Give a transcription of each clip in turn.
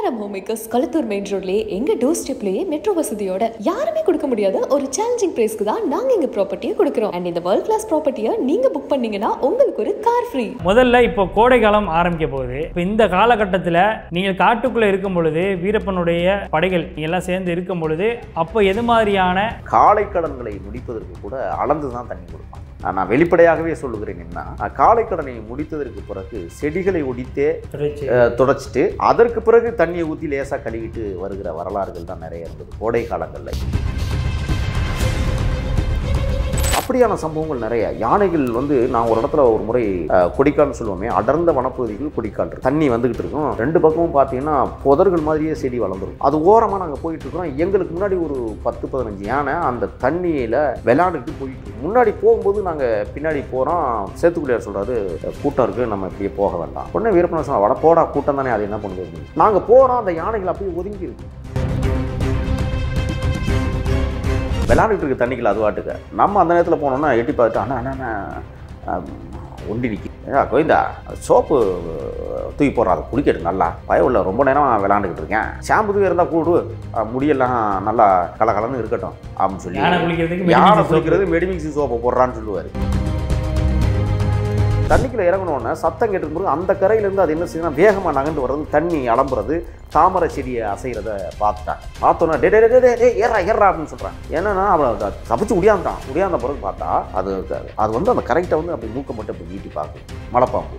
மலரம் home makers Kalathur main ரோட்லயே எங்க door ஸ்டெப்லயே metro வசதியோட யாருமே கொடுக்க முடியாத ஒரு சேலஞ்சிங் பிரைஸ்க்கு தான் நாங்க எங்க ப்ராப்பர்ட்டியை கொடுக்குறோம் அண்ட் இந்த வேர்ல்ட் கிளாஸ் ப்ராப்பர்ட்டியை நீங்க புக் பண்ணீங்கன்னா உங்களுக்கு ஒரு கார் ஃப்ரீ முதல்ல இப்போ கோடை காலம் ஆரம்பிக்க போகுது இப்போ இந்த காலகட்டத்தில் நீங்கள் காட்டுக்குள்ளே இருக்கும் பொழுது வீரப்பனுடைய படைகள் நீங்க எல்லாம் சேர்ந்து இருக்கும் பொழுது அப்போ எது மாதிரியான காலை கடன்களை முடிப்பதற்கு கூட அளந்து தான் தண்ணி கொடுப்பான் நான் வெளிப்படையாகவே சொல்லுகிறேன் என்ன காலை கடனை முடித்ததற்கு பிறகு செடிகளை ஒடித்தே தொடர்ச்சி அஹ், துடைச்சிட்டு அதற்கு பிறகு தண்ணியை ஊற்றி லேசாக கழுவிட்டு வருகிற வரலாறுகள் தான் நிறைய இருந்தது கோடை காலங்களில் அப்படியான சம்பவங்கள் நிறைய யானைகள் வந்து நான் ஒரு இடத்துல ஒரு முறை அஹ், கொடிக்கால்னு சொல்லுவோமே அடர்ந்த வனப்பகுதிகள் கொடிக்கால் இருக்கு. தண்ணி வந்துகிட்டு இருக்கும் ரெண்டு பக்கமும் பார்த்தீங்கன்னா புதர்கள் மாதிரியே செடி வளர்ந்துரும் அது ஓரமாக நாங்கள் போயிட்டு இருக்கிறோம் எங்களுக்கு முன்னாடி ஒரு பத்து பதினஞ்சு யானை அந்த தண்ணியில் விளையாண்டுட்டு போயிட்டு இருக்கு. முன்னாடி போகும்போது நாங்கள் பின்னாடி போகிறோம் சேத்துக்குடியார் சொல்கிறாரு கூட்டம் இருக்குது நம்ம இப்படியே போக வேண்டாம் உடனே வீரப்பன சொன்னா வட போடா கூட்டம் தானே அது என்ன பண்ணுறது நாங்கள் போகிறோம் அந்த யானைகள் அப்படியே ஒதுங்கி இருக்கு விளாண்டுட்டு இருக்க தண்ணிக்குள்ள அது வாட்டுக்க நம்ம அந்த நேரத்தில் போனோம்னா எட்டி பார்த்துட்டு அண்ணா அண்ணா அண்ணா ஆம், ஒண்டி நிற்கி ஏடா கோவிந்தா சோப்பு தூக்கி போடுறா அதை குடிக்கட்டு நல்லா பயம் இல்லை ரொம்ப நேரம் நான் விளாண்டுக்கிட்டு இருக்கேன் ஷாம்பு தூக்கி இருந்தால் கூடு அஹ், முடியெல்லாம் நல்லா கலகலன்னு இருக்கட்டும் அப்படின்னு சொல்லி யானை குளிக்கிறதுக்கு யானை மெடிமிக்ஸ் குளிக்கிறது மெடிமிக்ஸ் சோப்பை போடுறான்னு சொல்லுவார் தண்ணிக்குள்ள இறங்கணுன்னே சத்தம் கேட்டு போது அந்த கரையிலேருந்து அது என்ன செய்யணும் வேகமாக நகர்ந்து வர்றது தண்ணி அலம்புறது தாமரை செடியை அசைகிறத பார்த்துட்டான் பார்த்தோன்னா டே டே டே, டே டே ஏறா ஏறா அப்படின்னு சொல்கிறான் என்னன்னா அவன் அதை தப்பிச்சு உடியாந்தான் உடியாந்த பிறகு பார்த்தா அது அது வந்து அந்த கரெக்டை வந்து அப்படி மூக்க மட்டும் அப்படி நீட்டி பார்க்கும் மலைப்பாம்பு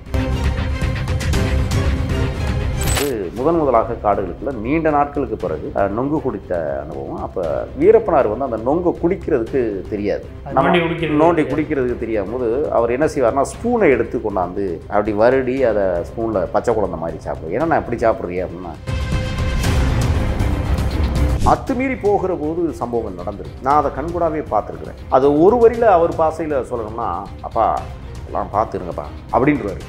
இது முதன் முதலாக காடுகளுக்குள்ள நீண்ட நாட்களுக்கு பிறகு அஹ், நொங்கு குடித்த அனுபவம் அப்போ வீரப்பனார் வந்து அந்த நொங்கு குடிக்கிறதுக்கு தெரியாது அது நம்ம நோண்டி குடிக்கிறது. நோண்டி குடிக்கிறதுக்கு தெரியாம போது அவர் என்ன செய்வார்னா ஸ்பூனை எடுத்து கொண்டாந்து அப்படி வருடி அதை ஸ்பூனில் பச்சை குழந்தை மாதிரி சாப்பிடுவோம் ஏன்னா நான் எப்படி சாப்பிட்றீங்க அப்படின்னா அத்துமீறி போகிற போது சம்பவங்கள் நடந்திருக்கு நான் அதை கண்கூடாவே பார்த்துருக்குறேன் அது ஒரு வரியில் அவர் பாசையில் சொல்லணும்னா அப்பா எல்லாம் பார்த்துருங்கப்பா அப்படின்றவாரு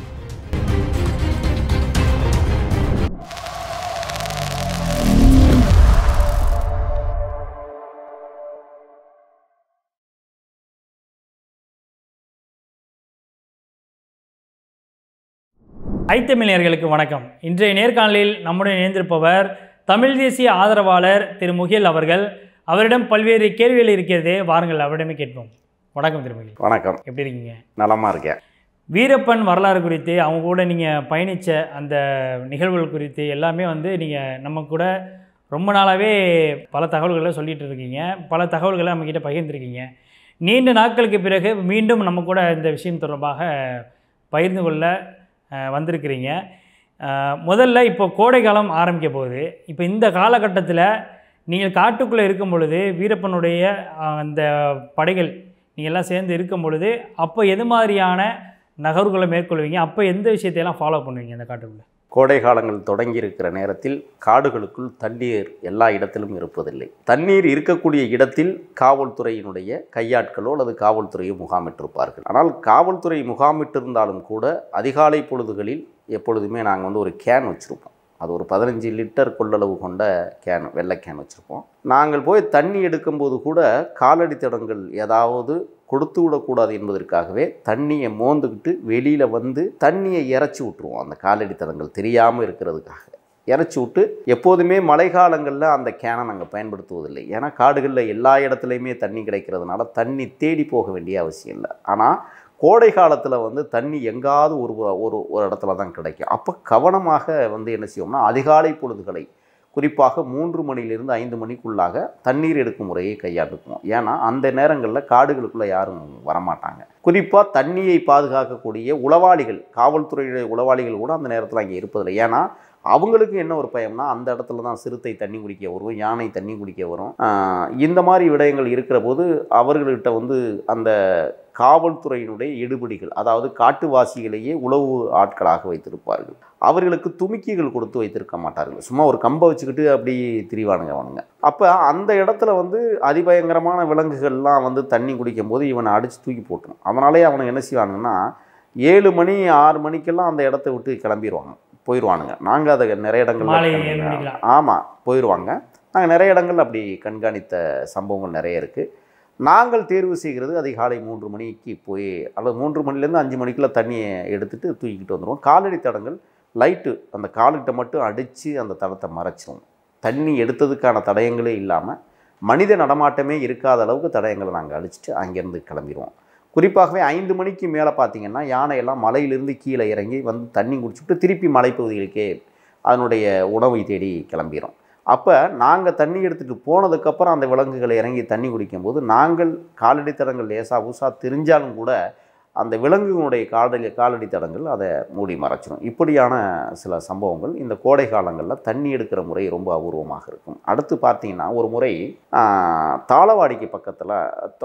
ஐத்தமிழர்களுக்கு வணக்கம் இன்றைய நேர்காணலில் நம்முடன் இணைந்திருப்பவர் தமிழ் தேசிய ஆதரவாளர் திரு முகில் அவர்கள் அவரிடம் பல்வேறு கேள்விகள் இருக்கிறது வாருங்கள் அவரிடமே கேட்போம் வணக்கம் திரு முகில் வணக்கம் எப்படி இருக்கீங்க நலமா இருக்கேன் வீரப்பன் வரலாறு குறித்து அவங்க கூட நீங்கள் பயணித்த அந்த நிகழ்வுகள் குறித்து எல்லாமே வந்து நீங்கள் நம்ம கூட ரொம்ப நாளாகவே பல தகவல்களை சொல்லிட்டு இருக்கீங்க பல தகவல்களை நம்மக்கிட்ட பகிர்ந்துருக்கீங்க நீண்ட நாட்களுக்கு பிறகு மீண்டும் நம்ம கூட இந்த விஷயம் தொடர்பாக பகிர்ந்து கொள்ள அஹ், வந்திருக்கிறீங்க அஹ், முதல்ல இப்போ கோடை காலம் ஆரம்பிக்க போகுது இப்போ இந்த காலகட்டத்தில் நீங்கள் காட்டுக்குள்ளே இருக்கும் பொழுது வீரப்பனுடைய அஹ், அந்த படைகள் நீங்கள் எல்லாம் சேர்ந்து இருக்கும் பொழுது அப்போ எது மாதிரியான நகர்வுகளை மேற்கொள்வீங்க அப்போ எந்த விஷயத்தையெல்லாம் ஃபாலோ பண்ணுவீங்க இந்த காட்டுக்குள்ளே கோடை காலங்கள் தொடங்கி இருக்கிற நேரத்தில் காடுகளுக்குள் தண்ணீர் எல்லா இடத்திலும் இருப்பதில்லை தண்ணீர் இருக்கக்கூடிய இடத்தில் காவல்துறையினுடைய கையாட்களோ அல்லது காவல்துறையோ முகாமிட்டிருப்பார்கள் ஆனால் காவல்துறை முகாமிட்டிருந்தாலும் கூட அதிகாலை பொழுதுகளில் எப்பொழுதுமே நாங்கள் வந்து ஒரு கேன் வச்சுருப்போம் அது ஒரு பதினஞ்சு லிட்டர் கொள்ளளவு கொண்ட கேன் வெள்ளை கேன் வச்சுருப்போம் நாங்கள் போய் தண்ணி எடுக்கும்போது கூட காலடி தடங்கள் ஏதாவது கொடுத்து விடக்கூடாது என்பதற்காகவே தண்ணியை மோந்துக்கிட்டு வெளியில் வந்து தண்ணியை இறச்சி விட்ருவோம் அந்த காலடி தடங்கள் தெரியாமல் இருக்கிறதுக்காக இறச்சி விட்டு எப்போதுமே மழைக்காலங்களில் அந்த கேனை நாங்கள் பயன்படுத்துவதில்லை ஏன்னா காடுகளில் எல்லா இடத்துலையுமே தண்ணி கிடைக்கிறதுனால தண்ணி தேடி போக வேண்டிய அவசியம் இல்லை ஆனால் கோடை காலத்தில் வந்து தண்ணி எங்காவது ஒரு ஒரு ஒரு இடத்துல தான் கிடைக்கும் அப்போ கவனமாக வந்து என்ன செய்வோம்னா அதிகாலை பொழுதுகளை குறிப்பாக மூன்று மணிலிருந்து ஐந்து மணிக்குள்ளாக தண்ணீர் எடுக்கும் முறையை கையாண்டுக்குவோம் ஏன்னா அந்த நேரங்களில் காடுகளுக்குள்ளே யாரும் வரமாட்டாங்க குறிப்பாக தண்ணியை பாதுகாக்கக்கூடிய உளவாளிகள் காவல்துறையுடைய உளவாளிகள் கூட அந்த நேரத்தில் அங்கே இருப்பதில்லை ஏன்னா அவங்களுக்கு என்ன ஒரு பயம்னா அந்த இடத்துல தான் சிறுத்தை தண்ணி குடிக்க வரும் யானை தண்ணி குடிக்க வரும் ஆஹ் இந்த மாதிரி விடயங்கள் இருக்கிற போது அவர்கள்கிட்ட வந்து அந்த காவல்துறையினுடைய எடுபிடிகள் அதாவது காட்டுவாசிகளையே உளவு ஆட்களாக வைத்திருப்பார்கள் அவர்களுக்கு துமிக்கிகள் கொடுத்து வைத்திருக்க மாட்டார்கள் சும்மா ஒரு கம்பை வச்சுக்கிட்டு அப்படி திரிவானுங்க அவனுங்க அப்போ அந்த இடத்துல வந்து அதிபயங்கரமான விலங்குகள்லாம் வந்து தண்ணி குடிக்கும் போது இவனை அடித்து தூக்கி போட்டுரும் அதனாலே அவனுங்க என்ன செய்வானுங்கன்னா ஏழு மணி ஆறு மணிக்கெல்லாம் அந்த இடத்த விட்டு கிளம்பிடுவாங்க போயிடுவானுங்க நாங்கள் அதை நிறைய மாலை ஏழு இடங்கள்ல மணிக்கெல்லாம். ஆமாம் போயிடுவாங்க நாங்கள் நிறைய இடங்கள் அப்படி கண்காணித்த சம்பவங்கள் நிறைய இருக்குது நாங்கள் தேர்வு செய்கிறது அதிகாலை மூன்று மணிக்கு போய் அல்லது மூன்று மணிலேருந்து அஞ்சு மணிக்குள்ள தண்ணியை எடுத்துட்டு தூக்கிட்டு வந்துடுவோம் காலடி தடங்கள் லைட்டு அந்த காலுக்கிட்ட மட்டும் அடித்து அந்த தடத்தை மறைச்சிரும் தண்ணி எடுத்ததுக்கான தடயங்களே இல்லாமல் மனித நடமாட்டமே இருக்காத அளவுக்கு தடயங்களை நாங்கள் அழிச்சிட்டு அங்கேருந்து கிளம்பிடுவோம் குறிப்பாகவே ஐந்து மணிக்கு மேலே பார்த்தீங்கன்னா யானையெல்லாம் மலையிலிருந்து கீழே இறங்கி வந்து தண்ணி குடிச்சுட்டு திருப்பி மலைப்பகுதிகளுக்கே அதனுடைய உணவை தேடி கிளம்பிடும் அப்போ நாங்கள் தண்ணி எடுத்துகிட்டு போனதுக்கப்புறம் அந்த விலங்குகளை இறங்கி தண்ணி குடிக்கும்போது நாங்கள் காலடி தடங்கள் லேசா ஊசா தெரிஞ்சாலும் கூட அந்த விலங்குகளுடைய காலடி காலடி தடங்கள் அதை மூடி மறைச்சிடும் இப்படியான சில சம்பவங்கள் இந்த கோடை காலங்களில் தண்ணி எடுக்கிற முறை ரொம்ப அபூர்வமாக இருக்கும் அடுத்து பார்த்தீங்கன்னா ஒரு முறை ஆஹ், தாளவாடிக்கு பக்கத்தில்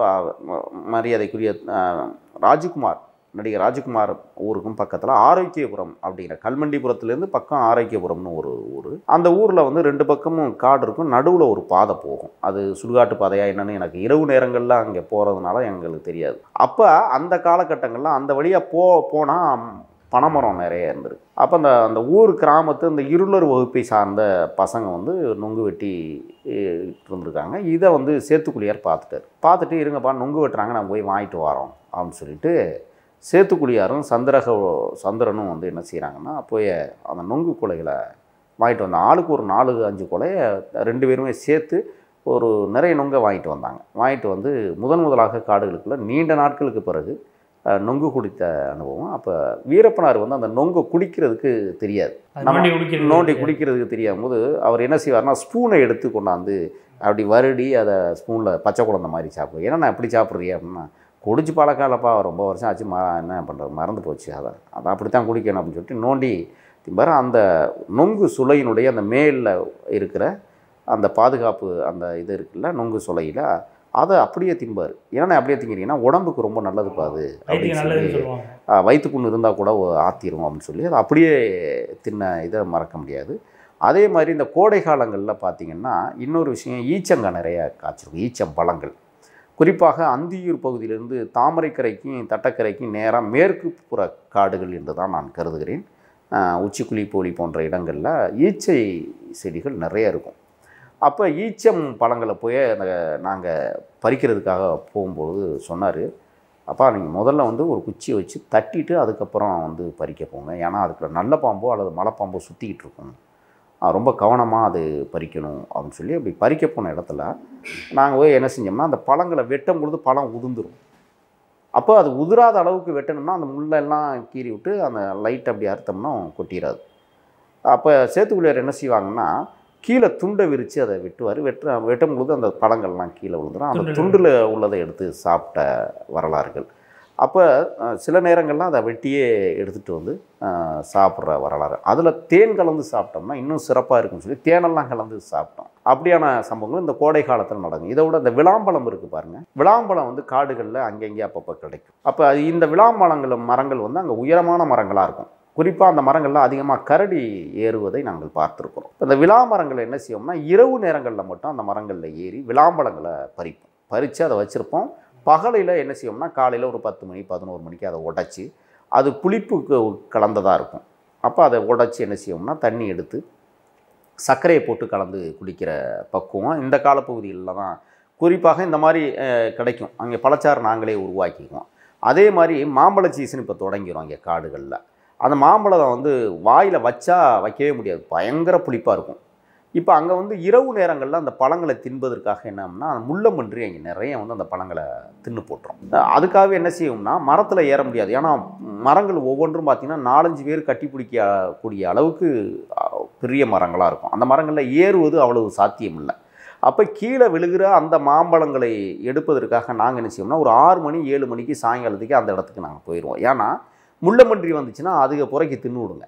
மரியாதைக்குரிய ஆஹ், ராஜ்குமார் நடிகர் ராஜ்குமார் ஊருக்கும் பக்கத்தில் ஆரோக்கியபுரம் அப்படிங்கிற கல்மண்டிபுரத்துலேருந்து பக்கம் ஆரோக்கியபுரம்னு ஒரு ஊர் அந்த ஊரில் வந்து ரெண்டு பக்கமும் காடு இருக்கும் நடுவில் ஒரு பாதை போகும் அது சுடுகாட்டு பாதையா என்னன்னு எனக்கு இரவு நேரங்களில் அங்கே போகிறதுனால எங்களுக்கு தெரியாது அப்போ அந்த காலகட்டங்களில் அந்த வழியாக போ போனால் பனைமரம் நிறைய இருந்திருக்கு அப்போ அந்த அந்த ஊர் கிராமத்து இந்த இருளர் வகுப்பை சார்ந்த பசங்க வந்து நொங்கு வெட்டி அஹ், இருந்திருக்காங்க இதை வந்து சேத்துக்குழியார் பார்த்துட்டாரு பார்த்துட்டு இருங்கப்பா நொங்கு வெட்டுறாங்க நான் போய் வாங்கிட்டு வரோம் அப்படின்னு சொல்லிட்டு சேத்துக்குழியாரும் சந்திரக சந்திரனும் வந்து என்ன செய்கிறாங்கன்னா போய் அந்த நொங்கு குலைகளை வாங்கிட்டு வந்தாங்க ஆளுக்கு ஒரு நாலு அஞ்சு குலையை ரெண்டு பேருமே சேர்த்து ஒரு நிறைய நொங்கை வாங்கிட்டு வந்தாங்க வாங்கிட்டு வந்து முதன் முதலாக காடுகளுக்குள்ள நீண்ட நாட்களுக்கு பிறகு அஹ், நொங்கு குடித்த அனுபவம் அப்போ வீரப்பனார் வந்து அந்த நொங்கை குடிக்கிறதுக்கு தெரியாது அது நம்ம நோண்டி குடிக்கிறது நோண்டி குடிக்கிறதுக்கு தெரியாம போது அவர் என்ன செய்வார்னா ஸ்பூனை எடுத்து கொண்டாந்து அப்படி வருடி அதை ஸ்பூனில் பச்சை குழந்த மாதிரி சாப்பிடுவோம் ஏன்னா நான் எப்படி சாப்பிட்றீங்க அப்படின்னா குடிச்சு பழக்காலப்பா ரொம்ப வருஷம் ஆச்சு ம என்ன பண்ணுறது மறந்து போச்சு அதை அதை அப்படி தான் குடிக்கணும் அப்படின்னு சொல்லிட்டு நோண்டி திம்பார் அந்த நொங்கு சுளையினுடைய அந்த மேலில் இருக்கிற அந்த பாதுகாப்பு அந்த இது இருக்குல்ல நொங்கு சுளையில் அதை அப்படியே திம்பார் ஏன்னா அப்படியே திங்கிறீங்கன்னா உடம்புக்கு ரொம்ப நல்லதுப்பா அது வயிற்றுக்கு அப்படின்னு நல்லதுன்னு சொல்லி சொல்லுவாங்க ஆஹ் வயிற்று புண்ணு இருந்தால் கூட ஒ- ஆத்திரும் அப்படின்னு சொல்லி அதை அப்படியே தின்ன இதை மறக்க முடியாது அதே மாதிரி இந்த கோடை காலங்களில் பார்த்தீங்கன்னா இன்னொரு விஷயம் ஈச்சங்காய் நிறைய காய்ச்சிருக்கும் ஈச்சம் பழங்கள் குறிப்பாக அந்தியூர் பகுதியிலிருந்து தாமரைக்கரைக்கும் தட்டக்கரைக்கும் நேராக மேற்கு புற காடுகள் என்று தான் நான் கருதுகிறேன் ஆஹ் உச்சிக்குழி போலி போன்ற இடங்களில் ஈச்சை செடிகள் நிறைய இருக்கும் அப்போ ஈச்சம் பழங்களை போய் நாங்கள் பறிக்கிறதுக்காக போகும்போது சொன்னார் அப்பா நீங்கள் முதல்ல வந்து ஒரு குச்சியை வச்சு தட்டிட்டு அதுக்கப்புறம் வந்து பறிக்க போங்க ஏன்னா அதுக்குள்ள நல்ல பாம்போ அல்லது மலைப்பாம்போ சுற்றிக்கிட்டு இருக்கும் ஆ, ரொம்ப கவனமாக அது பறிக்கணும் அப்படின்னு சொல்லி அப்படி பறிக்க போன இடத்துல நாங்கள் போய் என்ன செஞ்சோம்னா அந்த பழங்களை வெட்டும் பொழுது பழம் உதிர்ந்துரும் அப்போ அது உதிராத அளவுக்கு வெட்டணும்னா அந்த முள்ளெல்லாம் கீறி விட்டு அந்த லைட் அப்படி அறுத்தோம்னா கொட்டிடாது அப்போ சேத்துக்குள்ளியார் என்ன செய்வாங்கன்னா கீழே துண்டை விரித்து அதை வெட்டுவார் வெட்டு வெட்டும் பொழுது அந்த பழங்கள்லாம் கீழே விழுந்துடும் அந்த துண்டுல துண்டில் உள்ளதை எடுத்து சாப்பிட்ட வரலாறுகள் அப்போ அஹ், சில நேரங்கள்லாம் அதை வெட்டியே எடுத்துகிட்டு வந்து அஹ், சாப்பிட்ற வரலாறு அதில் தேன் கலந்து சாப்பிட்டோம்னா இன்னும் சிறப்பாக இருக்குன்னு சொல்லி தேனெல்லாம் கலந்து சாப்பிட்டோம் அப்படியான சம்பவங்கள் இந்த கோடை காலத்தில் நடக்கும் இதை விட இந்த விளாம்பழம் இருக்குது பாருங்கள் விளாம்பழம் வந்து காடுகளில் அங்கங்கே அப்பப்போ கிடைக்கும் அப்போ அது இந்த விளாம்பழங்கள் மரங்கள் வந்து அங்கே உயரமான மரங்களாக இருக்கும் குறிப்பாக அந்த மரங்கள்லாம் அதிகமாக கரடி ஏறுவதை நாங்கள் பார்த்துருக்குறோம் இந்த விளா மரங்களை என்ன செய்வோம்னா இரவு நேரங்களில் மட்டும் அந்த மரங்களில் ஏறி விளாம்பழங்களை பறிப்போம் பறித்து அதை வச்சுருப்போம் பகலில் என்ன செய்வோம்னா காலையில் ஒரு பத்து மணி பதினோரு மணிக்கு அதை உடைச்சி அது புளிப்புக்கு கலந்ததாக இருக்கும் அப்போ அதை உடைச்சி என்ன செய்வோம்னா தண்ணி எடுத்து சர்க்கரையை போட்டு கலந்து குடிக்கிற பக்குவம் இந்த காலப்பகுதிகளில் தான் குறிப்பாக இந்த மாதிரி அஹ், கிடைக்கும் அங்கே பழச்சாறு நாங்களே உருவாக்கிக்குவோம் அதே மாதிரி மாம்பழ சீசன் இப்போ தொடங்கிடும் அங்கே காடுகளில் அந்த மாம்பழம் வந்து வாயில் வச்சா வைக்கவே முடியாது பயங்கர புளிப்பாக இருக்கும் இப்போ அங்கே வந்து இரவு நேரங்களில் அந்த பழங்களை தின்பதற்காக என்னம்னா முள்ளம்பன்றி அங்கே நிறைய வந்து அந்த பழங்களை தின்னு போட்டுரும் அதுக்காகவே என்ன செய்யும்னா மரத்தில் ஏற முடியாது ஏன்னா மரங்கள் ஒவ்வொன்றும் பார்த்திங்கன்னா நாலஞ்சு பேர் கட்டி பிடிக்க கூடிய அளவுக்கு அஹ், பெரிய மரங்களாக இருக்கும் அந்த மரங்களில் ஏறுவது அவ்வளவு சாத்தியம் இல்லை அப்போ கீழே விழுகிற அந்த மாம்பழங்களை எடுப்பதற்காக நாங்கள் என்ன செய்வோம்னா ஒரு ஆறு மணி ஏழு மணிக்கு சாயங்காலத்துக்கு அந்த இடத்துக்கு நாங்கள் போயிடுவோம் ஏன்னா முள்ளம்பன்றி வந்துச்சுன்னா அதுக புறக்கி தின்னு விடுங்க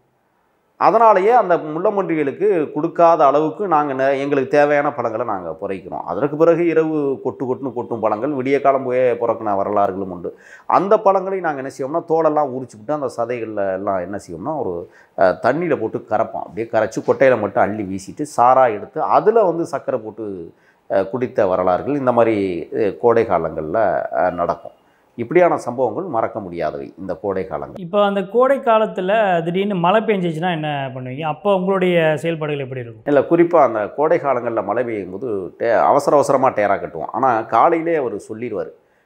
அதனாலேயே அந்த முள்ளம்பன்றிகளுக்கு கொடுக்காத அளவுக்கு நாங்கள் எங்களுக்கு தேவையான பழங்களை நாங்கள் புரைக்கிறோம் அதற்கு பிறகு இரவு கொட்டு கொட்டுன்னு கொட்டும் பழங்கள் விடிய காலம் போய் புறக்கின வரலாறுகளும் உண்டு அந்த பழங்களை நாங்கள் என்ன செய்வோம்னா தோலெல்லாம் உரிச்சுக்கிட்டு அந்த சதைகளில் எல்லாம் என்ன செய்வோம்னா ஒரு தண்ணியில் போட்டு கரைப்போம் அப்படியே கரைச்சி கொட்டையில் மட்டும் அள்ளி வீசிட்டு சாரா எடுத்து அதில் வந்து சர்க்கரை போட்டு அஹ், குடித்த வரலாறுகள் இந்த மாதிரி அஹ், கோடை காலங்களில் அஹ், நடக்கும் இப்படியான சம்பவங்கள் மறக்க முடியாதவை இந்த கோடை காலங்கள் இப்போ அந்த கோடை காலத்தில் திடீர்னு மழை பெஞ்சிச்சுன்னா என்ன பண்ணுவீங்க அப்போ உங்களுடைய செயல்பாடுகள் எப்படி இருக்கும் இல்லை குறிப்பாக அந்த கோடை காலங்களில் மழை பெய்யும் போது டே அவசர அவசரமாக டேரா கட்டுவோம் ஆனால் காலையிலே அவர் சொல்லிடுவார்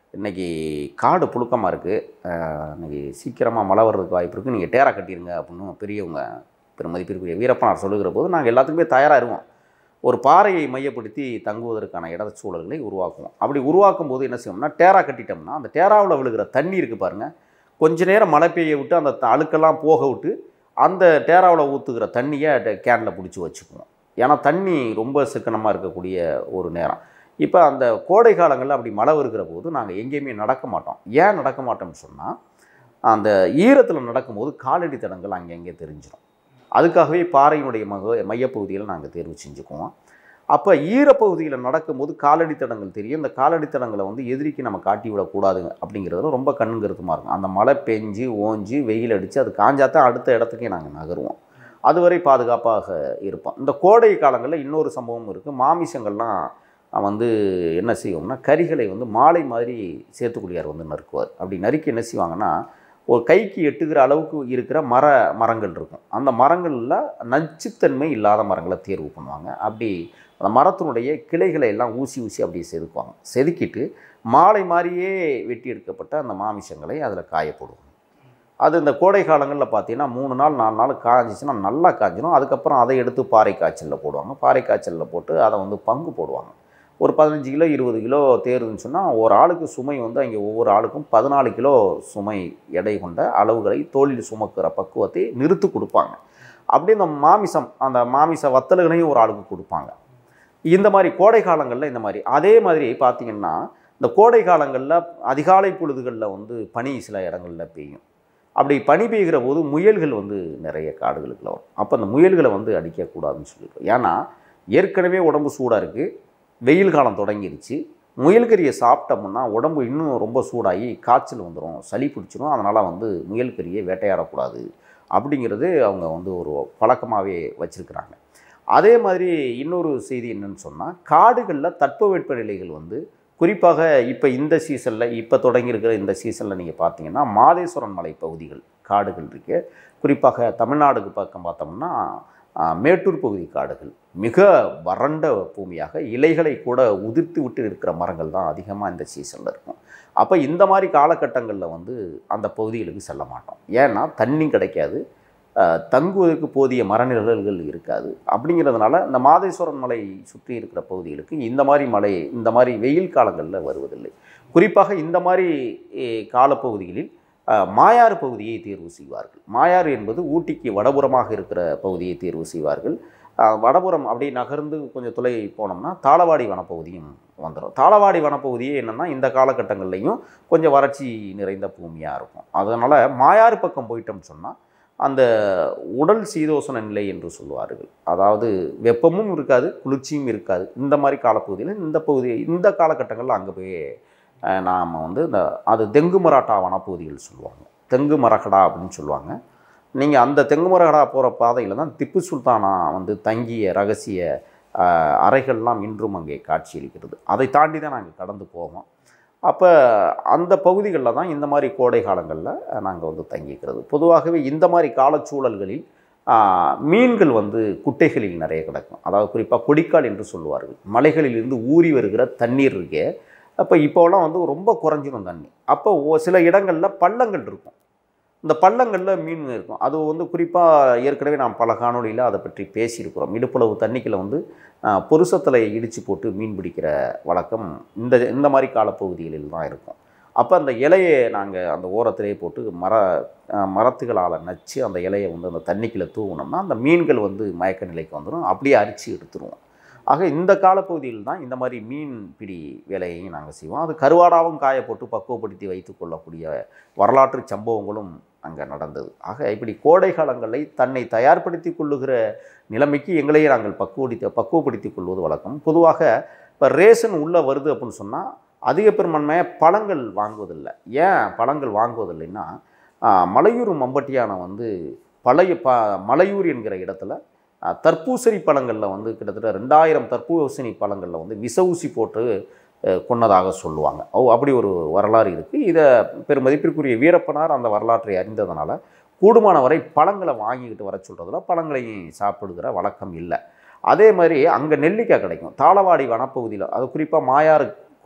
இன்றைக்கி காடு புழுக்கமாக இருக்குது இன்னைக்கு சீக்கிரமாக மழை வர்றதுக்கு வாய்ப்பு இருக்குது நீங்கள் டேரா கட்டிடுங்க அப்படின்னு பெரியவங்க பெருமதிப்பிற்குரிய வீரப்பனார் சொல்லுகிற போது நாங்கள் எல்லாத்துக்குமே தயாராக இருவோம் ஒரு பாறையை மையப்படுத்தி தங்குவதற்கான இட சூழல்களை உருவாக்குவோம் அப்படி உருவாக்கும் போது என்ன செய்வோம்னா டேரா கட்டிட்டோம்னா அந்த டேராவில் விழுகிற தண்ணி இருக்குது பாருங்கள் கொஞ்ச நேரம் மழை பெய்ய விட்டு அந்த த- அழுக்கெல்லாம் போக விட்டு அந்த டேராவில் ஊற்றுகிற தண்ணியை கேனில் பிடிச்சி வச்சுக்குவோம் ஏன்னா தண்ணி ரொம்ப சிக்கனமாக இருக்கக்கூடிய ஒரு நேரம் இப்போ அந்த கோடை காலங்களில் அப்படி மழை வருகிற போது நாங்கள் எங்கேயுமே நடக்க மாட்டோம் ஏன் நடக்க மாட்டோம்னு சொன்னால் அந்த ஈரத்தில் நடக்கும்போது காலடி தடங்கள் அங்கங்கே தெரிஞ்சிடும் அதுக்காகவே பாறையினுடைய மக மையப்பகுதியில் நாங்கள் தேர்வு செஞ்சுக்குவோம் அப்போ ஈரப்பகுதியில் நடக்கும்போது காலடி தடங்கள் தெரியும் இந்த காலடி தடங்களை வந்து எதிரிக்கு நம்ம காட்டி விடக்கூடாதுங்க அப்படிங்கிறதுல ரொம்ப கண்ணும் கருத்துமாக இருக்கும் அந்த மழை பெஞ்சு ஓஞ்சி வெயில் அடித்து அது காஞ்சாதான் அடுத்த இடத்துக்கே நாங்கள் நகருவோம் அதுவரை பாதுகாப்பாக இருப்போம் இந்த கோடை காலங்களில் இன்னொரு சம்பவம் இருக்குது மாமிசங்கள்லாம் வந்து என்ன செய்வோம்னா கறிகளை வந்து மாலை மாதிரி சேத்துக்குடியார் வந்து நறுக்குவார் அப்படி நறுக்கி என்ன செய்வாங்கன்னா ஒரு கைக்கு எட்டுகிற அளவுக்கு இருக்கிற மர மரங்கள் இருக்கும் அந்த மரங்களில் நச்சுத்தன்மை இல்லாத மரங்களை தேர்வு பண்ணுவாங்க அப்படி அந்த மரத்தினுடைய கிளைகளை எல்லாம் ஊசி ஊசி அப்படி செதுக்குவாங்க செதுக்கிட்டு மாலை மாதிரியே வெட்டி எடுக்கப்பட்ட அந்த மாமிசங்களை அதில் காய போடுவாங்க அது இந்த கோடை காலங்களில் பார்த்தீங்கன்னா மூணு நாள் நாலு நாள் காய்ஞ்சிச்சுன்னா நல்லா காய்ஞ்சிடும் அதுக்கப்புறம் அதை எடுத்து பாறை காய்ச்சலில் போடுவாங்க பாறை காய்ச்சலில் போட்டு அதை வந்து பங்கு போடுவாங்க ஒரு பதினஞ்சு கிலோ இருபது கிலோ தேருதுன்னு சொன்னால் ஒரு ஆளுக்கு சுமை வந்து அங்கே ஒவ்வொரு ஆளுக்கும் பதினாலு கிலோ சுமை எடை கொண்ட அளவுகளை தோளில் சுமக்கிற பக்குவத்தை நிறுத்து கொடுப்பாங்க அப்படி இந்த மாமிசம் அந்த மாமிச வத்தல்களையும் ஒரு ஆளுக்கு கொடுப்பாங்க இந்த மாதிரி கோடை காலங்களில் இந்த மாதிரி அதே மாதிரி பார்த்திங்கன்னா இந்த கோடை காலங்களில் அதிகாலை பொழுதுகளில் வந்து பனி சில இடங்களில் பெய்யும் அப்படி பனி பெய்கிற போது முயல்கள் வந்து நிறைய காடுகளுக்குள்ள வரும் அப்போ அந்த முயல்களை வந்து அடிக்கக்கூடாதுன்னு சொல்லியிருக்கோம் ஏன்னா ஏற்கனவே உடம்பு சூடாக இருக்குது வெயில் காலம் தொடங்கிருச்சு முயல்கறியை சாப்பிட்டோம்னா உடம்பு இன்னும் ரொம்ப சூடாகி காய்ச்சல் வந்துடும் சளி பிடிச்சிரும் அதனால் வந்து முயல்கறியை வேட்டையாடக்கூடாது அப்படிங்கிறது அவங்க வந்து ஒரு பழக்கமாகவே வச்சுருக்கிறாங்க அதே மாதிரி இன்னொரு செய்தி என்னன்னு சொன்னால் காடுகளில் தட்பவெட்ப நிலைகள் வந்து குறிப்பாக இப்போ இந்த சீசனில் இப்போ தொடங்கியிருக்கிற இந்த சீசனில் நீங்கள் பார்த்தீங்கன்னா மாதேஸ்வரன் மலை பகுதிகள் காடுகள் இருக்கு குறிப்பாக தமிழ்நாடுக்கு பக்கம் பார்த்தோம்னா ஆ, மேட்டூர் பகுதி காடுகள் மிக வறண்ட பூமியாக இலைகளை கூட உதிர்த்து விட்டு இருக்கிற மரங்கள் தான் அதிகமாக இந்த சீசனில் இருக்கும் அப்போ இந்த மாதிரி காலகட்டங்களில் வந்து அந்த பகுதிகளுக்கு செல்ல மாட்டோம் ஏன்னா தண்ணி கிடைக்காது அஹ், தங்குவதற்கு போதிய மரநிழல்கள் இருக்காது அப்படிங்கிறதுனால இந்த மாதேஸ்வரன் மலை சுற்றி இருக்கிற பகுதிகளுக்கு இந்த மாதிரி மலை இந்த மாதிரி வெயில் காலங்களில் வருவதில்லை குறிப்பாக இந்த மாதிரி eh, காலப்பகுதிகளில் அஹ், மாயாறு பகுதியை தேர்வு செய்வார்கள் மாயாறு என்பது ஊட்டிக்கு வடபுறமாக இருக்கிற பகுதியை தேர்வு செய்வார்கள் அஹ், வடபுறம் அப்படியே நகர்ந்து கொஞ்சம் தொலை போனோம்னா தாளவாடி வனப்பகுதியும் வந்துடும் தாளவாடி வனப்பகுதியே என்னென்னா இந்த காலகட்டங்கள்லையும் கொஞ்சம் வறட்சி நிறைந்த பூமியாக இருக்கும் அதனால் மாயாறு பக்கம் போயிட்டோம்னு சொன்னால் அந்த உடல் சீதோசன நிலை என்று சொல்வார்கள் அதாவது வெப்பமும் இருக்காது குளிர்ச்சியும் இருக்காது இந்த மாதிரி காலப்பகுதியில் இந்த பகுதி இந்த காலகட்டங்களில் அங்கே போய் நாம் வந்து இந்த அது தெங்கு மராட்டா வனப்பகுதிகள் சொல்லுவாங்க தெங்கு மரகடா அப்படின்னு சொல்லுவாங்க நீங்கள் அந்த தெங்கு மரகடா போகிற பாதையில் தான் திப்பு சுல்தானா வந்து தங்கிய ரகசிய ஆஹ், அறைகள்லாம் இன்றும் அங்கே காட்சியளிக்கிறது அதை தாண்டி தான் நாங்கள் கடந்து போவோம் அப்போ அந்த பகுதிகளில் தான் இந்த மாதிரி கோடை காலங்களில் நாங்கள் வந்து தங்கிக்கிறது பொதுவாகவே இந்த மாதிரி காலச்சூழல்களில் ஆஹ், மீன்கள் வந்து குட்டைகளில் நிறைய கிடக்கும் அதாவது குறிப்பாக கொடிக்கால் என்று சொல்லுவார்கள் மலைகளிலிருந்து ஊறி வருகிற தண்ணீர் இருக்கே அப்போ இப்போலாம் வந்து ரொம்ப குறைஞ்சிரும் தண்ணி அப்போ ஒ- சில இடங்களில் பள்ளங்கள் இருக்கும் இந்த பள்ளங்களில் மீன் இருக்கும் அது வந்து குறிப்பாக ஏற்கனவே நாம் பல காணொளியில் அதை பற்றி பேசியிருக்கிறோம் இடுப்பளவு தண்ணிக்குள்ள வந்து ஆஹ், பொருசத்தலையை இடித்து போட்டு மீன் பிடிக்கிற வழக்கம் இந்த இந்த மாதிரி காலப்பகுதிகளில் தான் இருக்கும் அப்போ அந்த இலையை நாங்கள் அந்த ஓரத்திலே போட்டு மர ஆஹ், மரத்துகளால் நச்சு அந்த இலையை வந்து அந்த தண்ணிக்குள்ளே தூவினோம்னா அந்த மீன்கள் வந்து மயக்க நிலைக்கு வந்துடும் அப்படியே அரிச்சு எடுத்துருவோம் ஆக இந்த காலப்பகுதியில் தான் இந்த மாதிரி மீன் பிடி வேலையையும் நாங்கள் செய்வோம் அது கருவாடாவும் காய போட்டு பக்குவப்படுத்தி வைத்துக் கொள்ளக்கூடிய வரலாற்று சம்பவங்களும் அங்கே நடந்தது ஆக இப்படி கோடை காலங்களில் தன்னை தயார்படுத்தி கொள்ளுகிற நிலைமைக்கு எங்களையே நாங்கள் பக்குவடித்த பக்குவப்படுத்திக் கொள்வது வழக்கம் பொதுவாக இப்போ ரேஷன் உள்ளே வருது அப்படின்னு சொன்னால் அதிக பெரும்பான்மையாக பழங்கள் வாங்குவதில்லை ஏன் பழங்கள் வாங்குவதில்லைன்னா ஆ, மலையூர் மம்பட்டியானை வந்து பழைய ப மலையூர் என்கிற இடத்துல ஆ, தர்பூசணி பழங்களில் வந்து கிட்டத்தட்ட ரெண்டாயிரம் தர்பூசணி பழங்களில் வந்து விச ஊசி போட்டு அஹ், கொன்னதாக சொல்லுவாங்க ஓ அப்படி ஒரு வரலாறு இருக்குது இதை பெருமதிப்பிற்குரிய வீரப்பனார் அந்த வரலாற்றை அறிந்ததுனால கூடுமான வரை பழங்களை வாங்கிக்கிட்டு வர சொல்கிறதுல பழங்களையும் சாப்பிடுகிற வழக்கம் இல்லை அதே மாதிரி அங்கே நெல்லிக்காய் கிடைக்கும் தாளவாடி வனப்பகுதியில் அது குறிப்பாக மாயாறு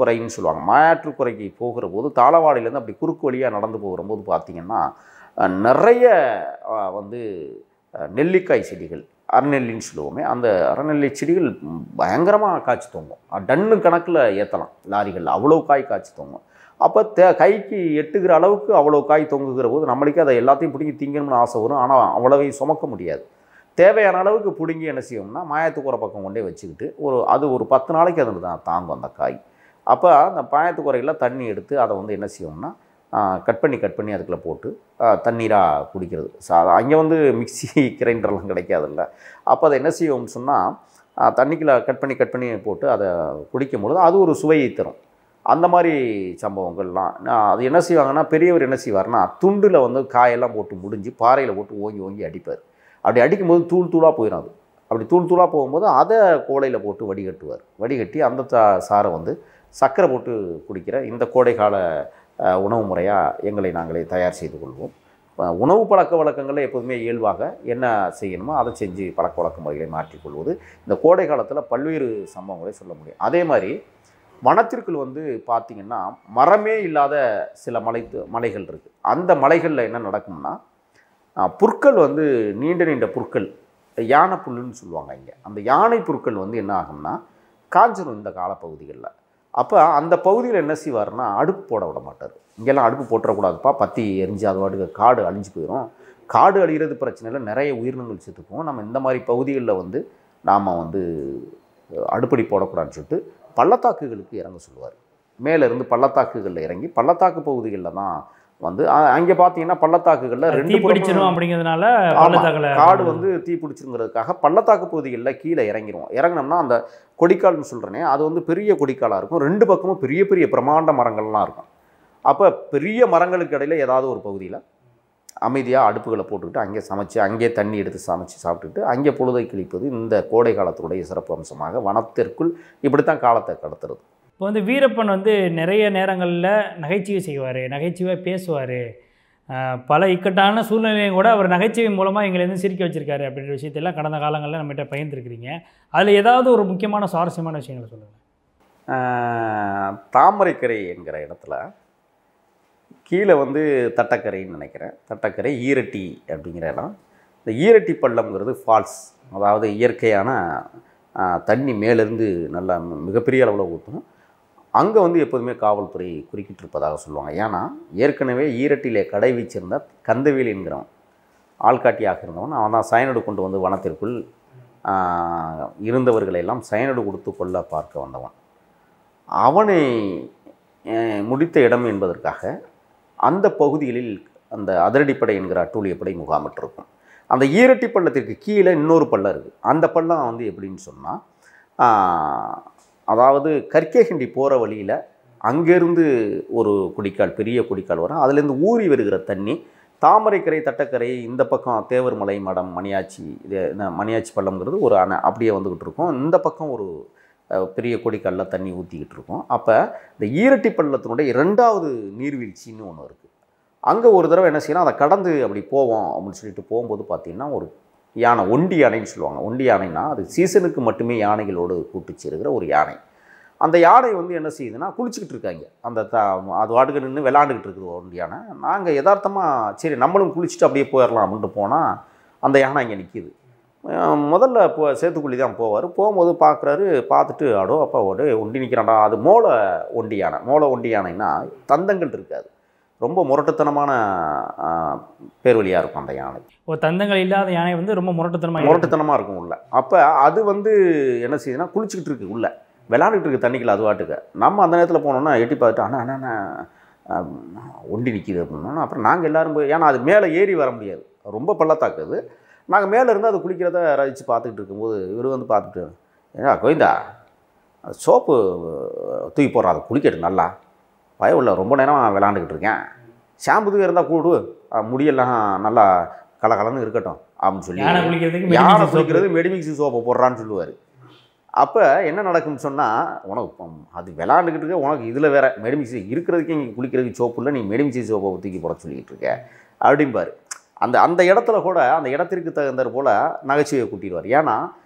மாயாற்றுக்குறைன்னு சொல்லுவாங்க மாயாற்றுக்குறைக்கு போகிற போது தாளவாடியிலேருந்து அப்படி குறுக்கு வழியாக நடந்து போகிற போது பார்த்தீங்கன்னா அஹ், நிறைய அஹ், வந்து அஹ், நெல்லிக்காய் செடிகள் அறநெல்லின்னு சொல்லுவோமே அந்த அறநெல்லி செடிகள் பயங்கரமாக காய்ச்சி தொங்கும் அஹ், டன்னு கணக்கில் ஏற்றலாம் லாரிகளில் அவ்வளோ காய் காய்ச்சி தொங்கும் அப்போ தே கைக்கு எட்டுகிற அளவுக்கு அவ்வளோ காய் தொங்குகிற போது நம்மளுக்கே அதை எல்லாத்தையும் பிடிங்கி திங்கணும்னு ஆசை வரும் ஆனால் அவ்வளவையும் சுமக்க முடியாது தேவையான அளவுக்கு பிடுங்கி என்ன செய்வோம்னா மாயத்துக்குறை பக்கம் கொண்டே வச்சுக்கிட்டு ஒரு அது ஒரு பத்து நாளைக்கு அது தான் தாங்கும் அந்த காய் அப்போ அந்த பாயத்துக்குறையில் தண்ணி எடுத்து அதை வந்து என்ன செய்வோம்னா கட் பண்ணி கட் பண்ணி அதுக்குள்ளே போட்டு தண்ணீராக குடிக்கிறது சா அங்கே வந்து மிக்ஸி கிரைண்டர்லாம் கிடைக்காதுல்ல அப்போ அதை என்ன செய்வோம்னு சொன்னால் தண்ணிக்குள்ள கட் பண்ணி கட் பண்ணி போட்டு அதை குடிக்கும் பொழுது அது ஒரு சுவையை தரும் அந்த மாதிரி சம்பவங்கள்லாம் நான் அது என்ன செய்வாங்கன்னா பெரியவர் என்ன செய்வார்னா துண்டில் வந்து காயெல்லாம் போட்டு முடிஞ்சு பாறையில் போட்டு ஓங்கி ஓங்கி அடிப்பார் அப்படி அடிக்கும்போது தூள் தூளாக போயிடும் அது அப்படி தூள் தூளாக போகும்போது அதை கோடையில் போட்டு வடிகட்டுவார் வடிகட்டி அந்த சா சாரை வந்து சர்க்கரை போட்டு குடிக்கிற இந்த கோடைக்கால அஹ், உணவு முறையாக எங்களை நாங்களே தயார் செய்து கொள்வோம் அஹ், உணவு பழக்க வழக்கங்களில் எப்போதுமே இயல்பாக என்ன செய்யணுமோ அதை செஞ்சு பழக்க வழக்க முறைகளை மாற்றிக்கொள்வது இந்த கோடை காலத்தில் பல்வேறு சம்பவங்களை சொல்ல முடியும் அதே மாதிரி வனத்திற்குள் வந்து பார்த்திங்கன்னா மரமே இல்லாத சில மலை மலைகள் இருக்குது அந்த மலைகளில் என்ன நடக்கும்னா அஹ், புற்கள் வந்து நீண்ட நீண்ட புற்கள் யானை புல்லுன்னு சொல்லுவாங்க இங்கே அந்த யானை புற்கள் வந்து என்ன ஆகும்னா காஞ்சிரும் இந்த காலப்பகுதிகளில் அப்போ அந்த பகுதியில் என்ன செய்வார்னா அடுப்பு போட விட மாட்டார் இங்கெல்லாம் அடுப்பு போட்டுறக்கூடாதுப்பா பத்தி எரிஞ்சு அது பாட்டுக்கு காடு அழிஞ்சு போயிடும் காடு அழிகிறது பிரச்சனை இல்லை நிறைய உயிரினங்கள் செத்துக்கும் நம்ம இந்த மாதிரி பகுதிகளில் வந்து நாம் வந்து அஹ், அடுப்படி போடக்கூடாதுன்னு சொல்லிட்டு பள்ளத்தாக்குகளுக்கு இறங்க சொல்லுவார் மேலேருந்து பள்ளத்தாக்குகளில் இறங்கி பள்ளத்தாக்கு பகுதிகளில் தான் வந்து அங்கே பார்த்தீங்கன்னா பள்ளத்தாக்குகளில் ரெண்டு தீ புறமும் பிடிச்சிரும் அப்படிங்கிறதுனால ஆமா. பள்ளத்தாக்குல காடு வந்து தீ பிடிச்சிருங்கிறதுக்காக பள்ளத்தாக்கு பகுதிகளில் கீழே இறங்கிடுவோம் இறங்கினோம்னா அந்த கொடிக்கால்னு சொல்கிறேனே அது வந்து பெரிய கொடிக்காலாக இருக்கும் ரெண்டு பக்கமும் பெரிய பெரிய பிரம்மாண்ட மரங்கள்லாம் இருக்கும் அப்போ பெரிய மரங்களுக்கு இடையில ஏதாவது ஒரு பகுதியில் அமைதியாக அடுப்புகளை போட்டுக்கிட்டு அங்கே சமைச்சு அங்கே தண்ணி எடுத்து சமைச்சு சாப்பிட்டுட்டு அங்கே பொழுதை கழிப்பது இந்த கோடை காலத்தினுடைய சிறப்பு அம்சமாக வனத்திற்குள் இப்படித்தான் காலத்தை கடத்துறது இப்போ வந்து வீரப்பன் வந்து நிறைய நேரங்களில் நகைச்சுவை செய்வார் நகைச்சுவை பேசுவார் பல இக்கட்டான சூழ்நிலையும் கூட அவர் நகைச்சுவை மூலமாக எங்களை வந்து சிரிக்க வச்சிருக்காரு அப்படின்ற விஷயத்தெல்லாம் கடந்த காலங்களில் நம்மகிட்ட பகிர்ந்துருக்கிறீங்க அதில் ஏதாவது ஒரு முக்கியமான சுவாரஸ்யமான விஷயங்களை சொல்லுங்கள் ஆஹ், தாமரைக்கரை என்கிற இடத்துல கீழே வந்து தட்டக்கரைன்னு நினைக்கிறேன் தட்டக்கரை ஈரட்டி அப்படிங்கிற இடம் இந்த ஈரட்டி பள்ளம்ங்கிறது ஃபால்ஸ் அதாவது இயற்கையான ஆஹ், தண்ணி மேலேருந்து நல்லா மிகப்பெரிய அளவில் ஊற்றும் அங்கே வந்து எப்போதுமே காவல்துறை குறுக்கிட்டு இருப்பதாக சொல்லுவாங்க ஏன்னா ஏற்கனவே ஈரட்டிலே கடை வச்சிருந்த கந்தவேலி என்கிறவன் ஆள்காட்டியாக இருந்தவன் அவன் தான் சயனடு கொண்டு வந்து வனத்திற்குள் ஆஹ், இருந்தவர்களை எல்லாம் சயனடு கொடுத்து கொல்ல பார்க்க வந்தவன் அவனை அஹ், முடித்த இடம் என்பதற்காக அந்த பகுதிகளில் அந்த அதிரடிப்படை என்கிற அட்டூழியப்படை முகாமிட்டிருக்கும் அந்த ஈரட்டி பள்ளத்திற்கு கீழே இன்னொரு பள்ளம் இருக்குது அந்த பள்ளம் வந்து எப்படின்னு சொன்னால் அதாவது கற்கேகண்டி போகிற வழியில் அங்கேருந்து ஒரு குடிக்கால் பெரிய குடிக்கால் வரும் அதுலேருந்து ஊறி வருகிற தண்ணி தாமரைக்கரை தட்டக்கரை இந்த பக்கம் தேவர்மலை மடம் மணியாச்சி இது இந்த மணியாச்சி பள்ளம்ங்கிறது ஒரு அணை அப்படியே வந்துக்கிட்டு இருக்கும் இந்த பக்கம் ஒரு அஹ், பெரிய கொடிக்கல்ல தண்ணி ஊற்றிக்கிட்டு இருக்கும் அப்போ இந்த ஈரட்டி பள்ளத்தினுடைய இரண்டாவது நீர்வீழ்ச்சின்னு ஒன்று இருக்குது அங்கே ஒரு தடவை என்ன செய்யணும் அதை கடந்து அப்படி போவோம் அப்படின்னு சொல்லிட்டு போகும்போது பார்த்தீங்கன்னா ஒரு யானை ஒண்டி யானைன்னு சொல்லுவாங்க ஒண்டி யானைன்னா அது சீசனுக்கு மட்டுமே யானைகளோடு கூட்டு சேருகிற ஒரு யானை அந்த யானை வந்து என்ன செய்யுதுன்னா குளிச்சுக்கிட்டு இருக்காங்க அந்த த அது வாட்டுக்கு நின்று விளாண்டுக்கிட்டு இருக்குது ஒண்டி யானை நாங்கள் யதார்த்தமாக சரி நம்மளும் குளிச்சுட்டு அப்படியே போயிடலாம் அப்படின்ட்டு போனால் அந்த யானை இங்கே நிற்கிது அஹ் முதல்ல போ சேத்துக்குழி தான் போவார் போகும்போது பார்க்குறாரு பார்த்துட்டு அடோ அப்பா ஓடு ஒண்டி நிற்கிறான்டா அது மோளை ஒண்டி யானை மோளை ஒண்டி யானைன்னா தந்தங்கள் இருக்காது ரொம்ப முரட்டுத்தனமான அஹ், பேர் வழியாக இருக்கும் அந்த யானை ஒரு தந்தங்கள் இல்லாத யானை வந்து ரொம்ப முரட்டுத்தனமாக முரட்டுத்தனமாக இருக்கும் உள்ள அப்போ அது வந்து என்ன செய்யுதுன்னா குளிச்சுக்கிட்டு இருக்கு உள்ள விளாண்டுக்கிட்டு இருக்கு தண்ணிக்குள்ள அது வாட்டுக்கு நம்ம அந்த நேரத்தில் போனோம்னா எட்டி பார்த்துட்டு அண்ணா அண்ணா அண்ணா, ஆம், ஒண்டி நிற்கிது அப்படின்னா அப்புறம் நாங்கள் எல்லாரும் போய் ஏன்னா அது மேலே ஏறி வர முடியாது ரொம்ப பள்ளத்தாக்கு அது நாங்கள் மேலே இருந்து அது குளிக்கிறத ரசித்து பார்த்துக்கிட்டு இருக்கும்போது இவர் வந்து பார்த்துட்டு ஏன்னா கோவிந்தா அது சோப்பு தூக்கி போடுறா அதை குளிக்கட்டு நல்லா பயம் இல்லை ரொம்ப நேரம் விளாண்டுக்கிட்டு இருக்கேன் ஷாம்பு இருந்தால் கூடு அஹ் முடியெல்லாம் நல்லா கலகலன்னு இருக்கட்டும் அப்படின்னு சொல்லி யானை குளிக்கிறதுக்கு யானை மெடிமிக்ஸ் குளிக்கிறது மெடிமிக்ஸ் சோப்பை போடுறான்னு சொல்லுவார் அப்போ என்ன நடக்கும்னு சொன்னால் உனக்கு பம்- அது விளாண்டுக்கிட்டு இருக்க உனக்கு இதில் வேற மெடிமிக்ஸ் இருக்கிறதுக்கே இங்கே குளிக்கிறதுக்கு சோப்பு இல்லை நீ மெடிமிக்ஸ் சோப்பை தூக்கி போட சொல்லிக்கிட்டு இருக்க அப்படிம்பாரு அந்த அந்த இடத்துல கூட அந்த இடத்திற்கு தகுந்தாற் போல் நகைச்சுவையை கூட்டிடுவார் ஏன்னா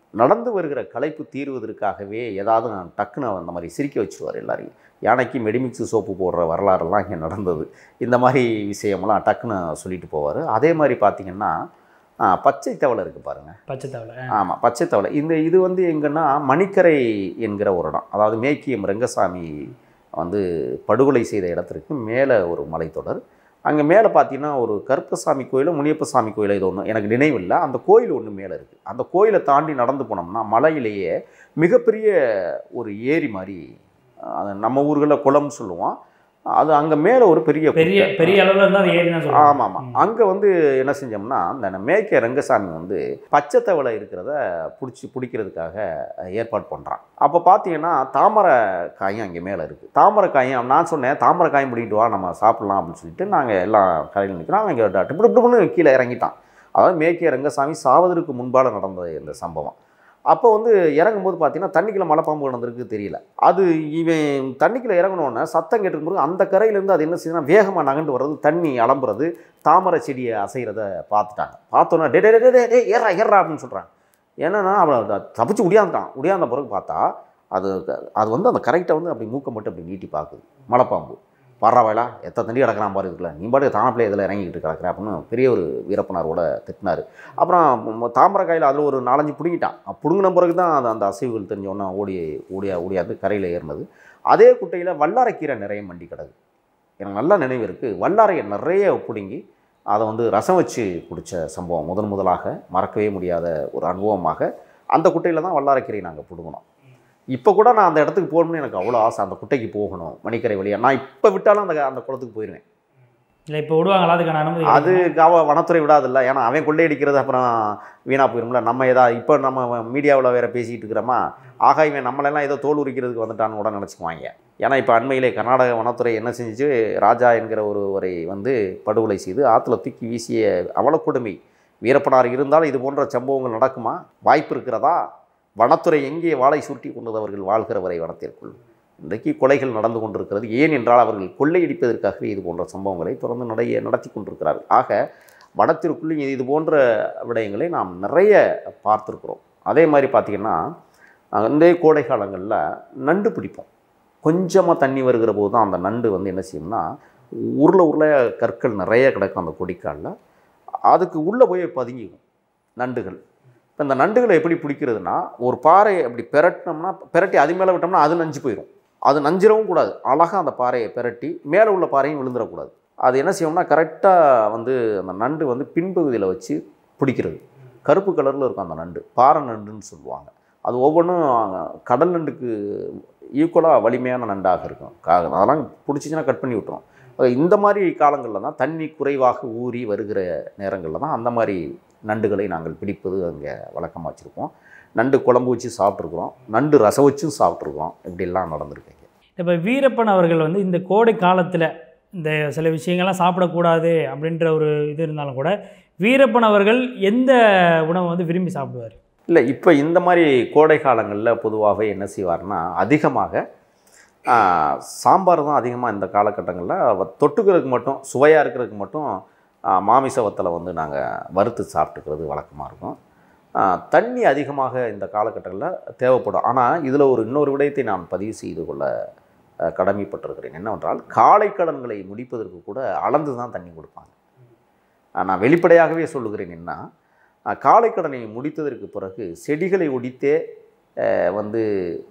நடந்து வருகிற களைப்பு தீர்வதற்காகவே ஏதாவது நான் டக்குன்னு அந்த மாதிரி சிரிக்க வச்சுருவார் எல்லாரையும் யானைக்கு மெடிமிக்ஸ் சோப்பு போடுற வரலாறுலாம் இங்கே நடந்தது இந்த மாதிரி விஷயமெல்லாம் டக்குன்னு சொல்லிட்டு போவார் அதே மாதிரி பார்த்திங்கன்னா ஆ, பச்சை தவளை இருக்குது பாருங்கள் பச்சை தவளை ஆமாம் பச்சை தவளை இந்த இது வந்து எங்கன்னா மணிக்கரை என்கிற ஒரு இடம் அதாவது மேக்கியம் ரெங்கசாமி வந்து படுகொலை செய்த இடத்திற்கு மேலே ஒரு மலைத்தொடர் அங்கே மேலே பார்த்தீங்கன்னா ஒரு கருப்பசாமி கோயிலும் முனியப்பசாமி கோயிலோ இது ஒன்று எனக்கு நினைவில்லை அந்த கோயில் ஒன்று மேலே இருக்குது அந்த கோயிலை தாண்டி நடந்து போனோம்னா மலையிலேயே மிகப்பெரிய ஒரு ஏரி மாதிரி அஹ், அது நம்ம ஊர்களில் குளம்னு சொல்லுவோம் அது அங்கே மேலே ஒரு பெரிய பெரிய குட்டை. பெரிய அளவில் இருந்தால் அது ஏறி தான் ஆமாம் சொல்லுவாங்க ஆமாம் அங்கே வந்து என்ன செஞ்சோம்னா அந்த மேய்க்க ரங்கசாமி வந்து பச்சை தவளை இருக்கிறத பிடிச்சி பிடிக்கிறதுக்காக ஏற்பாடு பண்ணுறான் அப்போ பார்த்தீங்கன்னா தாமரை காயும் அங்கே மேலே இருக்குது தாமரை காயும் நான் சொன்னேன் தாமரை காயும் பிடிக்கிட்டு வா நம்ம சாப்பிட்லாம் அப்படின்னு சொல்லிட்டு நாங்கள் எல்லாம் கரையில் நிற்கிறோம் அவன் இங்கே டிப்பு டிப்புன்னு கீழே இறங்கிட்டான் அதாவது மேய்க்க ரங்கசாமி சாவதற்கு முன்பால் நடந்த இந்த சம்பவம் அப்போ வந்து இறங்கும்போது பார்த்தீங்கன்னா தண்ணிக்குள்ள மலைப்பாம்பு கிடந்திருக்கு தெரியல அது இவன் தண்ணிக்குள்ள இறங்கினோடனே சத்தம் கேட்டுக்கும்போது அந்த கரையிலேருந்து அது என்ன செய்யுதுன்னா வேகமாக நகண்டு வர்றது தண்ணி அலம்புறது தாமரை செடியை அசைகிறத பார்த்துட்டாங்க பார்த்தோன்னா டே டே டே, டே டே ஏறா ஏறா அப்படின்னு சொல்கிறாங்க என்னன்னா அவன் அதை தப்பிச்சு உடியாந்துட்டான் உடியாந்த பிறகு பார்த்தா அது அது வந்து அந்த கரெக்டை வந்து அப்படி மூக்க மட்டும் அப்படி நீட்டி பார்க்குது மலைப்பாம்பு பரவாயில்ல எத்தனை தண்டி கிடக்கிறான் பாரு இதுக்குள்ள நீ பாட்டு தானப்பிள்ளை இதில் இறங்கிக்கிட்டு கிடக்குற அப்படின்னு பெரிய ஒரு வீரப்பனாரோட திட்டினார் அப்புறம் ம- தாமரை காயில் அதில் ஒரு நாலஞ்சு பிடுங்கிட்டான் பிடுங்கின பிறகு தான் அது அந்த அசைவுகள் தெரிஞ்ச உடனே ஓடி ஓடியா ஓடியாது கரையில் ஏறினது அதே குட்டையில் வல்லாரைக்கீரை நிறைய மண்டி கிடக்கு எனக்கு நல்லா நினைவு இருக்குது வல்லாரையை நிறைய பிடுங்கி அதை வந்து ரசம் வச்சு குடித்த சம்பவம் முதன் முதலாக மறக்கவே முடியாத ஒரு அனுபவமாக அந்த குட்டையில் தான் வல்லாரைக்கீரை நாங்கள் பிடுங்கினோம் இப்போ கூட நான் அந்த இடத்துக்கு போகணும்னு எனக்கு அவ்வளோ ஆசை அந்த குட்டைக்கு போகணும் மணிக்கரை வழியாக நான் இப்போ விட்டாலும் அந்த அந்த குளத்துக்கு போயிடுவேன் இல்லை இப்போ விடுவாங்களா அதுக்கான அனுமதி அது காவ வனத்துறை விடாதில்ல ஏன்னா அவன் கொள்ளையடிக்கிறது அப்புறம் வீணாக போயிரும்ல நம்ம ஏதா இப்போ நம்ம மீடியாவில் வேற பேசிக்கிட்டு இருக்கிறோமா ஆகா இவன் நம்மளெல்லாம் ஏதோ தோல் உரிக்கிறதுக்கு வந்துட்டான்னு கூட நினச்சிக்குவாங்க ஏன்னா இப்போ அண்மையிலே கர்நாடக வனத்துறை என்ன செஞ்சுச்சு ராஜா என்கிற ஒருவரை வந்து படுகொலை செய்து ஆற்றுல தூக்கி வீசிய அவல கொடுமை வீரப்பனார் இருந்தால் இது போன்ற சம்பவங்கள் நடக்குமா வாய்ப்பு இருக்கிறதா வனத்துறை எங்கே வாளை சுருட்டி கொண்டதவர்கள் வாழ்கிற வரை வனத்திற்குள் இன்றைக்கு கொலைகள் நடந்து கொண்டிருக்கிறது ஏன் என்றால் அவர்கள் கொள்ளையடிப்பதற்காகவே இது போன்ற சம்பவங்களை தொடர்ந்து நடைய நடத்தி கொண்டிருக்கிறார்கள் ஆக வனத்திற்குள்ளே இது போன்ற விடயங்களை நாம் நிறைய பார்த்துருக்குறோம் அதே மாதிரி பார்த்திங்கன்னா இந்த கோடை காலங்களில் நண்டு பிடிப்போம் கொஞ்சமாக தண்ணி வருகிற போது தான் அந்த நண்டு வந்து என்ன செய்யும்னா உருளை உருளை கற்கள் நிறைய கிடக்கும் அந்த கொடிக்காலில் அதுக்கு உள்ளே போய் பதுங்கிக்கும் நண்டுகள் இப்போ இந்த நண்டுகளை எப்படி பிடிக்கிறதுனா ஒரு பாறையை அப்படி பெரட்டினோம்னா பெரட்டி அது மேலே விட்டோம்னா அது நஞ்சு போயிடும் அது நஞ்சிரவும் கூடாது அழகாக அந்த பாறையை பெரட்டி மேலே உள்ள பாறையும் விழுந்துடக்கூடாது அது என்ன செய்யணும்னா கரெக்டாக வந்து அந்த நண்டு வந்து பின்பகுதியில் வச்சு பிடிக்கிறது கருப்பு கலரில் இருக்கும் அந்த நண்டு பாறை நண்டுன்னு சொல்லுவாங்க அது ஒவ்வொன்றும் கடல் நண்டுக்கு ஈக்குவலாக வலிமையான நண்டாக இருக்கும் கா அதெல்லாம் பிடிச்சிச்சின்னா கட் பண்ணி விட்டுரும் அது இந்த மாதிரி காலங்களில் தான் தண்ணி குறைவாக ஊறி வருகிற நேரங்களில் தான் அந்த மாதிரி நண்டுகளை நாங்கள் பிடிப்பது அங்கே வழக்கமாக வச்சுருக்கோம் நண்டு குழம்பு வச்சு சாப்பிட்ருக்குறோம் நண்டு ரசம் வச்சும் சாப்பிட்ருக்கோம் இப்படிலாம் நடந்திருக்கீங்க இப்போ வீரப்பன் அவர்கள் வந்து இந்த கோடை காலத்தில் இந்த சில விஷயங்கள்லாம் சாப்பிடக்கூடாது அப்படின்ற ஒரு இது இருந்தாலும் கூட வீரப்பன் அவர்கள் எந்த உணவை வந்து விரும்பி சாப்பிடுவார் இல்லை இப்போ இந்த மாதிரி கோடை காலங்களில் பொதுவாகவே என்ன செய்வார்னா அதிகமாக ஆ, சாம்பார் தான் அதிகமாக இந்த காலகட்டங்களில் தொட்டுக்கிறதுக்கு மட்டும் சுவையாக இருக்கிறதுக்கு மட்டும் ஆ, மாமிச வத்தலை வந்து நாங்கள் வறுத்து சாப்பிட்டுக்கிறது வழக்கமாக இருக்கும் ஆ, தண்ணி அதிகமாக இந்த காலகட்டங்களில் தேவைப்படும் ஆனால் இதில் ஒரு இன்னொரு விடயத்தை நான் பதிவு செய்து கொள்ள ஆ, கடமைப்பட்டிருக்கிறேன் என்னவென்றால் காலை கடன்களை முடிப்பதற்கு கூட அளந்து தான் தண்ணி கொடுப்பாங்க ஆ, நான் வெளிப்படையாகவே சொல்லுகிறேன் என்ன ஆ, காலை கடனை முடித்ததற்கு பிறகு செடிகளை ஒடித்தே ஆ, வந்து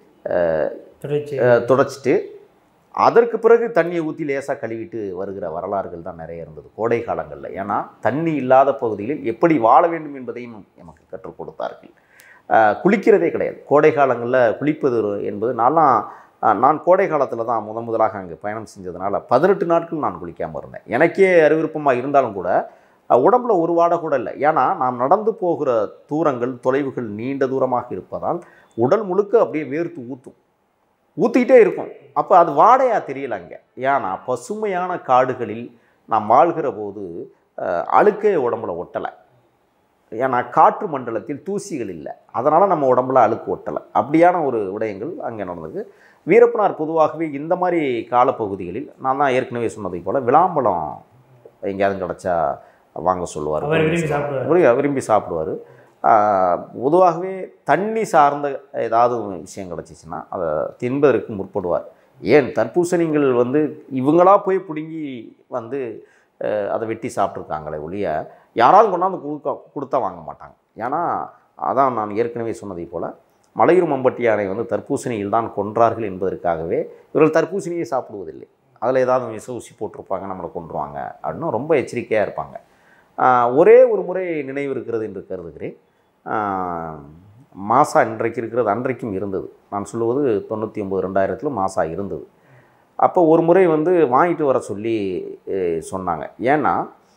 தொடர்ச்சி அஹ், துடைச்சிட்டு அதற்கு பிறகு தண்ணியை ஊற்றி லேசாக கழுவிட்டு வருகிற வரலாறுகள் தான் நிறைய இருந்தது கோடை காலங்களில் ஏன்னா தண்ணி இல்லாத பகுதிகளில் எப்படி வாழ வேண்டும் என்பதையும் நமக்கு கற்றுக் கொடுத்தார்கள் அஹ், குளிக்கிறதே கிடையாது கோடை காலங்களில் குளிப்பது ஒரு- என்பது நான்லாம் அஹ், நான் கோடை காலத்தில் தான் முத முதலாக அங்கே பயணம் செஞ்சதுனால பதினெட்டு நாட்கள் நான் குளிக்காமல் இருந்தேன் எனக்கே அறிவிருப்பமாக இருந்தாலும் கூட அஹ், உடம்புல ஒரு வாடை கூட இல்லை ஏன்னா நாம் நடந்து போகிற தூரங்கள் தொலைவுகள் நீண்ட தூரமாக இருப்பதால் உடல் முழுக்க அப்படியே வேர்த்து ஊற்றும் ஊற்றிக்கிட்டே இருக்கும் அப்போ அது வாடையாக தெரியல அங்கே ஏன்னா பசுமையான காடுகளில் நாம் வாழ்கிற போது அஹ், அழுக்கே உடம்புல ஒட்டலை ஏன்னா காற்று மண்டலத்தில் தூசிகள் இல்லை அதனால் நம்ம உடம்புல அழுக்கு ஒட்டலை அப்படியான ஒரு விடயங்கள் அங்கே நடந்தது வீரப்பனார் பொதுவாகவே இந்த மாதிரி காலப்பகுதிகளில் நான் தான் ஏற்கனவே சொன்னதை போல் விளாம்பழம் எங்கேயாவது கிடச்சா வாங்க சொல்லுவார் அவர் விரும்பி சாப்பிடுவார் விரும்பி- விரும்பி சாப்பிடுவார் பொதுவாகவே தண்ணி சார்ந்த ஏதாவது விஷயம் கிடச்சிச்சின்னா அதை தின்பதற்கு முற்படுவார் ஏன் தர்பூசணிகள் வந்து இவங்களா போய் பிடுங்கி வந்து அஹ், அதை வெட்டி சாப்பிட்ருக்காங்களே ஒழிய யாராவது கொண்டாந்து கொடுக்க கொடுத்தா வாங்க மாட்டாங்க ஏன்னா அதான் நான் ஏற்கனவே சொன்னதை போல் மலையூர் மம்பட்டி யானை வந்து தர்பூசணியில் தான் கொன்றார்கள் என்பதற்காகவே இவர்கள் தர்பூசணியை சாப்பிடுவதில்லை அதில் ஏதாவது விஷ ஊசி போட்டிருப்பாங்க நம்மளை கொன்றுவாங்க அப்படின்னு ரொம்ப எச்சரிக்கையாக இருப்பாங்க ஆஹ் ஒரே ஒரு முறை நினைவு இருக்கிறது என்று கருதுகிறேன் ஆஹ் மாசா இன்றைக்கு இருக்கிறது அன்றைக்கும் இருந்தது நான் சொல்லுவது தொண்ணூற்றி ஒம்பது ரெண்டாயிரத்தில் மாசா இருந்தது அப்போ ஒரு முறை வந்து வாங்கிட்டு வர சொல்லி அஹ், சொன்னாங்க ஏன்னா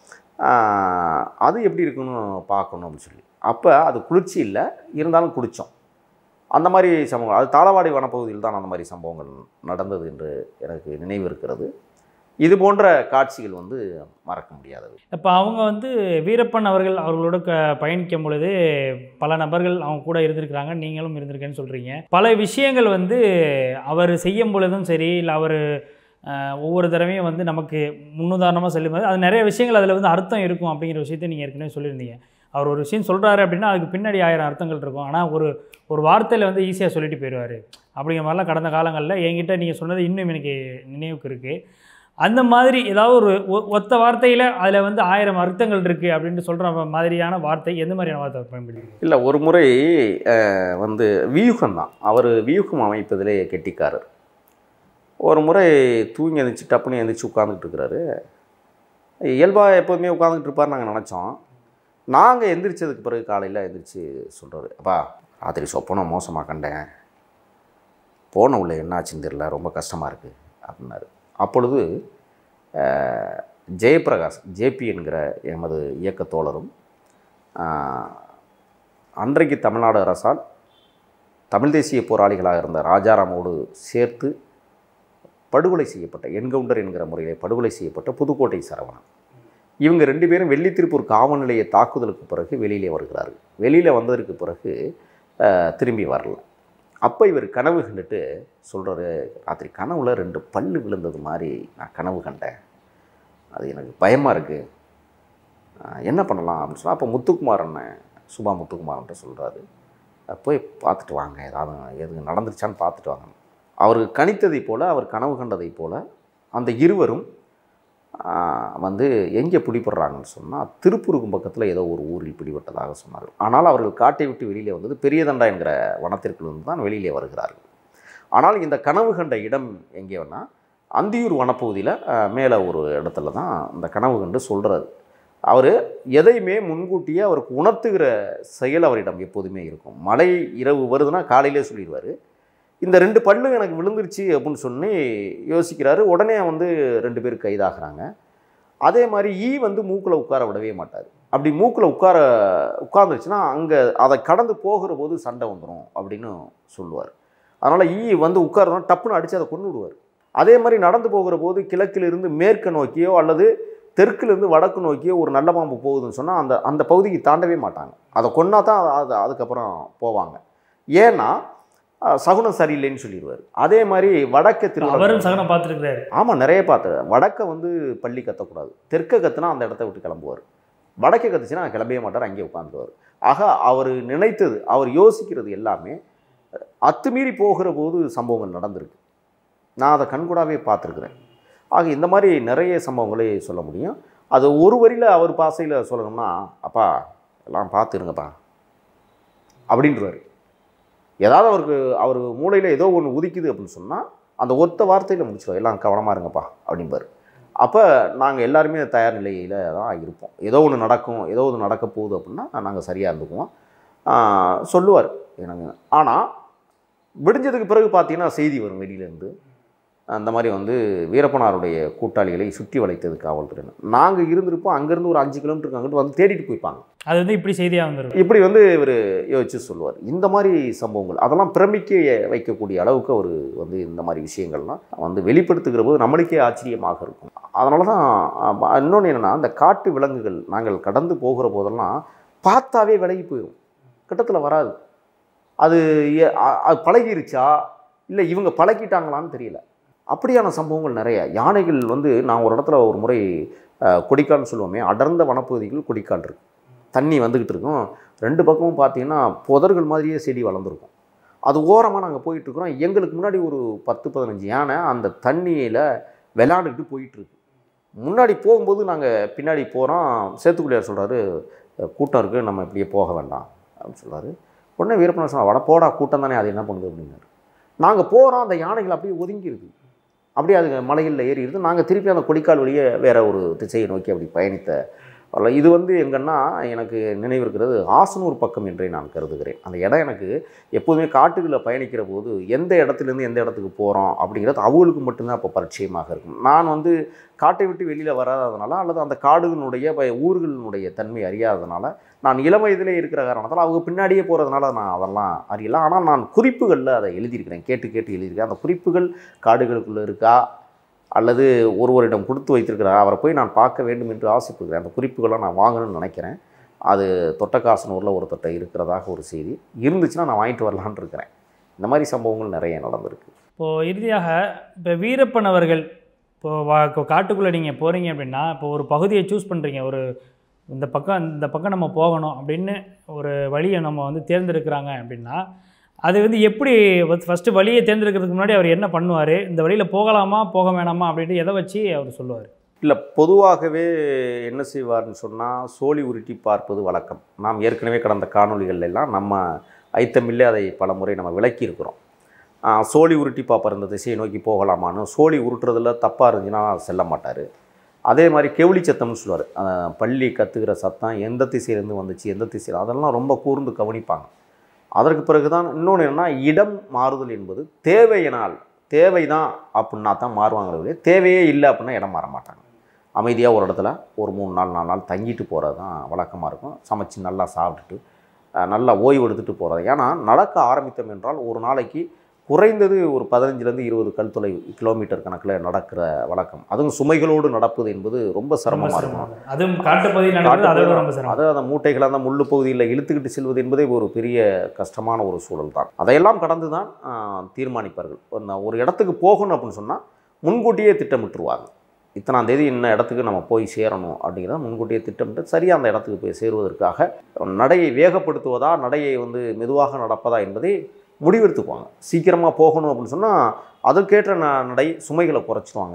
ஆஹ், அது எப்படி இருக்குன்னு பார்க்கணும் அப்படின்னு சொல்லி அப்போ அது குளிர்ச்சி இல்லை இருந்தாலும் குடித்தோம் அந்த மாதிரி சம்பவங்கள் அது தாளவாடி வனப்பகுதியில் தான் அந்த மாதிரி சம்பவங்கள் நடந்தது என்று எனக்கு நினைவு இருக்கிறது இது போன்ற காட்சிகள் வந்து மறக்க முடியாதவை இப்போ அவங்க வந்து வீரப்பன் அவர்கள் அவர்களோட க பயணிக்கும் பொழுது பல நபர்கள் அவங்க கூட இருந்திருக்கிறாங்க நீங்களும் இருந்திருக்கேன்னு சொல்கிறீங்க பல விஷயங்கள் வந்து அவர் செய்யும் பொழுதும் சரி இல்லை அவர் ஒவ்வொரு தடவையும் வந்து நமக்கு முன்னுதாரணமாக சொல்லும்போது அது நிறைய விஷயங்கள் அதில் வந்து அர்த்தம் இருக்கும் அப்படிங்கிற விஷயத்தை நீங்கள் ஏற்கனவே சொல்லியிருந்தீங்க அவர் ஒரு விஷயம் சொல்கிறாரு அப்படின்னா அதுக்கு பின்னாடி ஆயிரம் அர்த்தங்கள் இருக்கும் ஆனால் ஒரு ஒரு வார்த்தையில் வந்து ஈஸியாக சொல்லிட்டு போயிடுவார் அப்படிங்கிற மாதிரிலாம் கடந்த காலங்களில் என்கிட்ட நீங்கள் சொன்னது இன்னும் எனக்கு நினைவுக்கு இருக்குது அந்த மாதிரி ஏதாவது ஒரு ஒ- ஒத்த வார்த்தையில் அதில் வந்து ஆயிரம் அர்த்தங்கள் இருக்குது அப்படின்ட்டு சொல்கிற மாதிரியான வார்த்தை எந்த மாதிரியான வார்த்தை பயன்படுத்தி இல்லை ஒரு முறை அஹ், வந்து வியூகம் தான் அவர் வியூகம் அமைப்பதிலே கெட்டிக்காரர் ஒரு முறை தூங்கி எழுந்திரிச்சு டப்புன்னு எழுந்திரிச்சு உட்காந்துக்கிட்டு இருக்கிறாரு இயல்பாக எப்போதுமே உட்காந்துக்கிட்டு இருப்பார் நாங்கள் நினச்சோம் நாங்கள் எந்திரிச்சதுக்கு பிறகு காலையில் எந்திரிச்சு சொல்கிறாரு அப்பா ராத்திரி சொப்பனம் மோசமாக கண்டேன் போன உள்ள என்னாச்சுன்னு தெரியல ரொம்ப கஷ்டமாக இருக்குது அப்படின்னாரு அப்பொழுது அஹ், ஜெயபிரகாஷ் ஜேபி என்கிற எமது இயக்க தோழரும் ஆஹ், அன்றைக்கு தமிழ்நாடு அரசால் தமிழ் தேசிய போராளிகளாக இருந்த ராஜாராமோடு சேர்த்து படுகொலை செய்யப்பட்ட என்கவுண்டர் என்கிற முறையிலே படுகொலை செய்யப்பட்ட புதுக்கோட்டை சரவணன் இவங்க ரெண்டு பேரும் வெள்ளித்திருப்பூர் காவல் நிலைய தாக்குதலுக்கு பிறகு வெளியிலே வருகிறார்கள் வெளியில் வந்ததற்கு பிறகு ஆஹ், திரும்பி வரல அப்போ இவர் கனவு கண்டுட்டு சொல்கிறாரு ராத்திரி கனவுல ரெண்டு பல்லு விழுந்தது மாதிரி நான் கனவு கண்டேன் அது எனக்கு பயமாக இருக்குது என்ன பண்ணலாம் அப்படின்னு சொன்னால் அப்போ முத்துக்குமார் அண்ணன் சுபா முத்துக்குமார்ன்ட்ட சொல்கிறாரு போய் பார்த்துட்டு வாங்க ஏதாவது எது நடந்துருச்சான்னு பார்த்துட்டு வாங்க அவருக்கு கணித்ததைப் போல் அவர் கனவு கண்டதைப் போல் அந்த இருவரும் ஆஹ், வந்து எங்கே பிடிபடுறாங்கன்னு சொன்னால் திருப்பூருக்கும் பக்கத்தில் ஏதோ ஒரு ஊரில் பிடிபட்டதாக சொன்னார்கள் ஆனால் அவர்கள் காட்டை விட்டு வெளியிலே வந்தது பெரியதண்டா என்கிற வனத்திற்குள் இருந்து தான் வெளியிலே வருகிறார்கள் ஆனால் இந்த கனவு கண்ட இடம் எங்கேன்னா அந்தியூர் வனப்பகுதியில் மேலே ஒரு இடத்துல தான் இந்த கனவு கண்டு சொல்கிறாரு அவர் எதையுமே முன்கூட்டியே அவருக்கு உணர்த்துகிற செயல் அவரிடம் எப்போதுமே இருக்கும் மழை இரவு வருதுன்னா காலையிலே சொல்லிடுவார் இந்த ரெண்டு பல்லு எனக்கு விழுந்துருச்சு அப்படின்னு சொல்லி யோசிக்கிறாரு உடனே வந்து ரெண்டு பேர் கைதாகிறாங்க அதே மாதிரி ஈ வந்து மூக்கில் உட்கார விடவே மாட்டார் அப்படி மூக்கில் உட்கார உட்கார்ந்துருச்சுன்னா அங்கே அதை கடந்து போகிற போது சண்டை வந்துடும் அப்படின்னு சொல்லுவார் அதனால் ஈ வந்து உட்காரதான் டப்புன்னு அடித்து அதை கொண்டு விடுவார் அதே மாதிரி நடந்து போகிற போது கிழக்கிலிருந்து மேற்கு நோக்கியோ அல்லது தெற்குலேருந்து வடக்கு நோக்கியோ ஒரு நல்ல பாம்பு போகுதுன்னு சொன்னால் அந்த அந்த பகுதிக்கு தாண்டவே மாட்டாங்க அதை கொன்னா தான் அது அதுக்கப்புறம் போவாங்க ஏன்னா அஹ், சகுனம் சரியில்லைன்னு சொல்லிடுவார் அதே மாதிரி வடக்கு திருவிழா அவரும் சகனம் பார்த்துருக்கிறாரு ஆமாம் நிறைய பார்த்து வடக்க வந்து பள்ளி கத்தக்கூடாது தெற்க கத்துனா அந்த இடத்த விட்டு கிளம்புவார் வடக்கே கத்துச்சுன்னா கிளம்பவே மாட்டார் அங்கேயே உட்காந்துருவார் ஆக அவர் நினைத்தது அவர் யோசிக்கிறது எல்லாமே அஹ், அத்துமீறி போகிற போது சம்பவங்கள் நடந்திருக்கு நான் அதை கண்கூடாவே பார்த்துருக்குறேன் ஆக இந்த மாதிரி நிறைய சம்பவங்களை சொல்ல முடியும் அது ஒரு வரியில் அவர் பாசையில் சொல்லணும்னா அப்பா எல்லாம் பார்த்துருங்கப்பா அப்படின்றவார் ஏதாவது அவருக்கு அவர் மூளையில் ஏதோ ஒன்று உதிக்குது அப்படின்னு சொன்னால் அந்த ஒத்த வார்த்தையில் முடிச்சிடும் எல்லாம் கவனமாக இருங்கப்பா அப்படிம்பார் அப்போ நாங்கள் எல்லாருமே தயார் நிலையில் தான் இருப்போம் ஏதோ ஒன்று நடக்கும் ஏதோ ஒன்று நடக்க போகுது அப்படின்னா நாங்கள் சரியாக இருந்துக்குவோம் ஆஹ் சொல்லுவார் எனக்கு ஆனால் விடிஞ்சதுக்கு பிறகு பார்த்தீங்கன்னா செய்தி வரும் வெளியிலேருந்து அந்த மாதிரி வந்து வீரப்பனாருடைய கூட்டாளிகளை சுற்றி வளைத்தது காவல்துறை நாங்கள் இருந்திருப்போம் அங்கேருந்து ஒரு அஞ்சு கிலோமீட்டருக்கு அங்கிட்டு வந்து தேடிட்டு போய்ப்பாங்க அது வந்து இப்படி செய்தியாக வந்துடும் இப்படி வந்து இவர் யோசிச்சு சொல்லுவார் இந்த மாதிரி சம்பவங்கள் அதெல்லாம் பிரமிக்க வைக்கக்கூடிய அளவுக்கு அவர் வந்து இந்த மாதிரி விஷயங்கள்லாம் வந்து வெளிப்படுத்துகிற போது நம்மளுக்கே ஆச்சரியமாக இருக்கும் அதனால தான் இன்னொன்று என்னென்னா அந்த காட்டு விலங்குகள் நாங்கள் கடந்து போகிற போதெல்லாம் பார்த்தாவே விலகி போயிடும் கிட்டத்தில் வராது அது எ- அ- அது பழகிருச்சா இல்லை இவங்க பழகிட்டாங்களான்னு தெரியல அப்படியான சம்பவங்கள் நிறைய யானைகள் வந்து நான் ஒரு இடத்துல ஒரு முறை அஹ், கொடிக்கால்னு சொல்லுவோமே அடர்ந்த வனப்பகுதிகள் கொடிக்கால் இருக்கு தண்ணி வந்துக்கிட்டு இருக்கும் ரெண்டு பக்கமும் பார்த்தீங்கன்னா புதர்கள் மாதிரியே செடி வளர்ந்துருக்கும் அது ஓரமாக நாங்கள் போயிட்டுருக்குறோம் எங்களுக்கு முன்னாடி ஒரு பத்து பதினஞ்சு யானை அந்த தண்ணியில் விளையாண்டுக்கிட்டு போயிட்டுருக்கு முன்னாடி போகும்போது நாங்கள் பின்னாடி போகிறோம் சேத்துக்குள்ளியார் சொல்கிறாரு கூட்டம் இருக்குது நம்ம இப்படியே போக வேண்டாம் அப்படின்னு சொல்றாரு உடனே வீரப்பன சொன்னா வட போடா கூட்டம் தானே அது என்ன பண்ணுது அப்படின்னாரு நாங்கள் போகிறோம் அந்த யானைகள் அப்படியே ஒதுங்கிருது அப்படியே அது மலைகளில் ஏறிடுது நாங்கள் திருப்பி அந்த கொடிக்கால் வழியே வேற ஒரு திசையை நோக்கி அப்படி பயணித்த வரலாறு. இது வந்து எங்கன்னா எனக்கு நினைவு இருக்கிறது ஆசனூர் பக்கம் என்றே நான் கருதுகிறேன் அந்த இடம் எனக்கு எப்போதுமே காட்டுகளில் பயணிக்கிற போது எந்த இடத்துலேருந்து எந்த இடத்துக்கு போகிறோம் அப்படிங்கிறது அவங்களுக்கு மட்டும்தான் அப்போ பரிச்சயமாக இருக்கும் நான் வந்து காட்டை விட்டு வெளியில் வராததுனால அல்லது அந்த காடுகளினுடைய ப- ஊர்களினுடைய தன்மை அறியாததுனால நான் இளம் வயதிலே இருக்கிற காரணத்தால் அவங்க பின்னாடியே போகிறதுனால நான் அதெல்லாம் அறியல ஆனால் நான் குறிப்புகளில் அதை எழுதியிருக்கிறேன் கேட்டு கேட்டு எழுதியிருக்கேன் அந்த குறிப்புகள் காடுகளுக்குள்ளே இருக்கா அல்லது ஒருவரிடம் கொடுத்து வைத்திருக்கிறார் அவரை போய் நான் பார்க்க வேண்டும் என்று ஆசைப்படுகிறேன் அந்த குறிப்புகளை நான் வாங்கணும்னு நினைக்கிறேன் அது தொட்டக்காசனூரில் ஒருத்தட்ட இருக்கிறதாக ஒரு செய்தி இருந்துச்சுன்னா நான் வாங்கிட்டு வரலான்னு இருக்கிறேன் இந்த மாதிரி சம்பவங்கள் நிறைய நடந்திருக்கு இப்போது இறுதியாக இப்போ வீரப்பன் அவர்கள் இப்போ வா இப்போ காட்டுக்குள்ளே நீங்கள் போகிறீங்க அப்படின்னா இப்போ ஒரு பகுதியை சூஸ் பண்ணுறீங்க ஒரு இந்த பக்கம் இந்த பக்கம் நம்ம போகணும் அப்படின்னு ஒரு வழியை நம்ம வந்து தேர்ந்தெடுக்கிறாங்க அப்படின்னா அது வந்து எப்படி ஃபஸ்ட்டு வழியை தேர்ந்தெடுக்கிறதுக்கு முன்னாடி அவர் என்ன பண்ணுவார் இந்த வழியில் போகலாமா போக வேணாமா அப்படின்ட்டு எதை வச்சு அவர் சொல்லுவார் இல்லை பொதுவாகவே என்ன செய்வார்னு சொன்னால் சோழி உருட்டி பார்ப்பது வழக்கம் நாம் ஏற்கனவே கடந்த காணொளிகள் எல்லாம் நம்ம ஐத்தமில்லே அதை பல முறை நம்ம விளக்கியிருக்கிறோம் ஆஹ், சோழி உருட்டி பார்ப்பார் இந்த திசையை நோக்கி போகலாமான்னு சோழி உருட்டுறதுல தப்பாக இருந்துச்சுன்னா செல்ல மாட்டார் அதே மாதிரி கெவுளி சத்தம்னு சொல்லுவார் பள்ளி கத்துக்கிற சத்தம் எந்த திசையிலேருந்து வந்துச்சு எந்த திசையில் அதெல்லாம் ரொம்ப கூர்ந்து கவனிப்பாங்க அதற்கு பிறகு தான் இன்னொன்று என்னன்னா இடம் மாறுதல் என்பது தேவையினால் தேவை தான் அப்படின்னா தான் மாறுவாங்களே ஒழிய தேவையே இல்லை அப்படின்னா இடம் மாற மாட்டாங்க அமைதியாக ஒரு இடத்துல ஒரு மூணு நாள் நாலு நாள் தங்கிட்டு போகிறது தான் வழக்கமாக இருக்கும் சமைச்சு நல்லா சாப்பிட்டுட்டு அஹ், நல்லா ஓய்வு எடுத்துகிட்டு போகிறது ஏன்னா நடக்க ஆரம்பித்தோம் என்றால் ஒரு நாளைக்கு குறைந்தது ஒரு பதினஞ்சுலேருந்து இருபது கல் தொலை கிலோமீட்டர் கணக்கில் நடக்கிற வழக்கம் அதுவும் சுமைகளோடு நடப்பது என்பது ரொம்ப சிரமமாக இருக்கும் அதுவும் காட்டுப்பகுதியில் நடக்கிறது அதை விட ரொம்ப சிரமம் அதாவது அந்த மூட்டைகளை அந்த முள்ளு பகுதியில் இழுத்துக்கிட்டு செல்வது என்பதே ஒரு பெரிய கஷ்டமான ஒரு சூழல் தான் அதையெல்லாம் கடந்து தான் ஆஹ், தீர்மானிப்பார்கள் ஒரு- ஒரு இடத்துக்கு போகணும் அப்படின்னு சொன்னால் முன்கூட்டியே திட்டமிட்டுருவாங்க இத்தனாம் தேதி இன்ன இடத்துக்கு நம்ம போய் சேரணும் அப்படிங்கிறத முன்கூட்டியே திட்டமிட்டு சரியாக அந்த இடத்துக்கு போய் சேருவதற்காக நடையை வேகப்படுத்துவதா நடையை வந்து மெதுவாக நடப்பதா என்பதை முடிவெடுத்துக்குவாங்க சீக்கிரமாக போகணும் அப்படின்னு சொன்னால் அதற்கேற்ற ந நடை சுமைகளை குறைச்சிடுவாங்க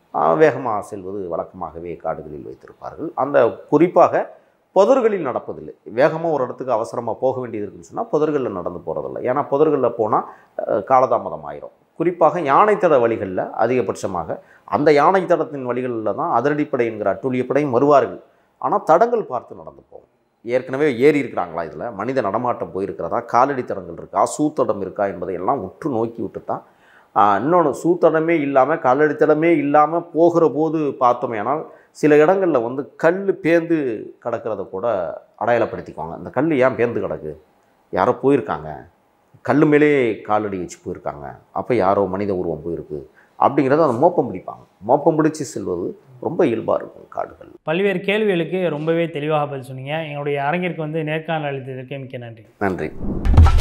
வேகமாக செல்வது வழக்கமாகவே காடுகளில் வைத்திருப்பார்கள் அந்த குறிப்பாக புதர்களில் நடப்பதில்லை வேகமாக ஒரு இடத்துக்கு அவசரமாக போக வேண்டியது இருக்குன்னு சொன்னால் புதர்களில் நடந்து போகிறதில்ல ஏன்னா புதர்களில் போனால் காலதாமதம் ஆயிரும் குறிப்பாக யானைத்தட வழிகளில் அதிகபட்சமாக அந்த யானை தடத்தின் வழிகளில் தான் அதிரடிப்படை என்கிற அட்டூழியப்படையும் வருவார்கள் ஆனால் தடங்கள் பார்த்து நடந்து போகும் ஏற்கனவே ஏறி இருக்கிறாங்களா இதில் மனித நடமாட்டம் போயிருக்கிறதா காலடி தடங்கள் இருக்கா சூத்தடம் இருக்கா என்பதை எல்லாம் உற்று நோக்கி விட்டு தான் இன்னொன்று சூத்தடமே இல்லாமல் காலடித்தடமே இல்லாமல் போகிற போது பார்த்தோமேனால் சில இடங்களில் வந்து கல் பேந்து கிடக்கிறத கூட அடையாளப்படுத்திக்குவாங்க இந்த கல் ஏன் பேந்து கிடக்கு யாரோ போயிருக்காங்க கல் மேலே காலடி வச்சு போயிருக்காங்க அப்போ யாரோ மனித உருவம் போயிருக்கு அப்படிங்கிறத அந்த மோப்பம் பிடிப்பாங்க மோப்பம் பிடிச்சு செல்வது ரொம்ப இயல்பாக இருக்கும் காடுகள் பல்வேறு கேள்விகளுக்கு ரொம்பவே தெளிவாக பதில் சொன்னீங்க எங்களுடைய அரங்கிற்கு வந்து நேர்காணல் அளித்ததற்கு மிக்க நன்றி நன்றி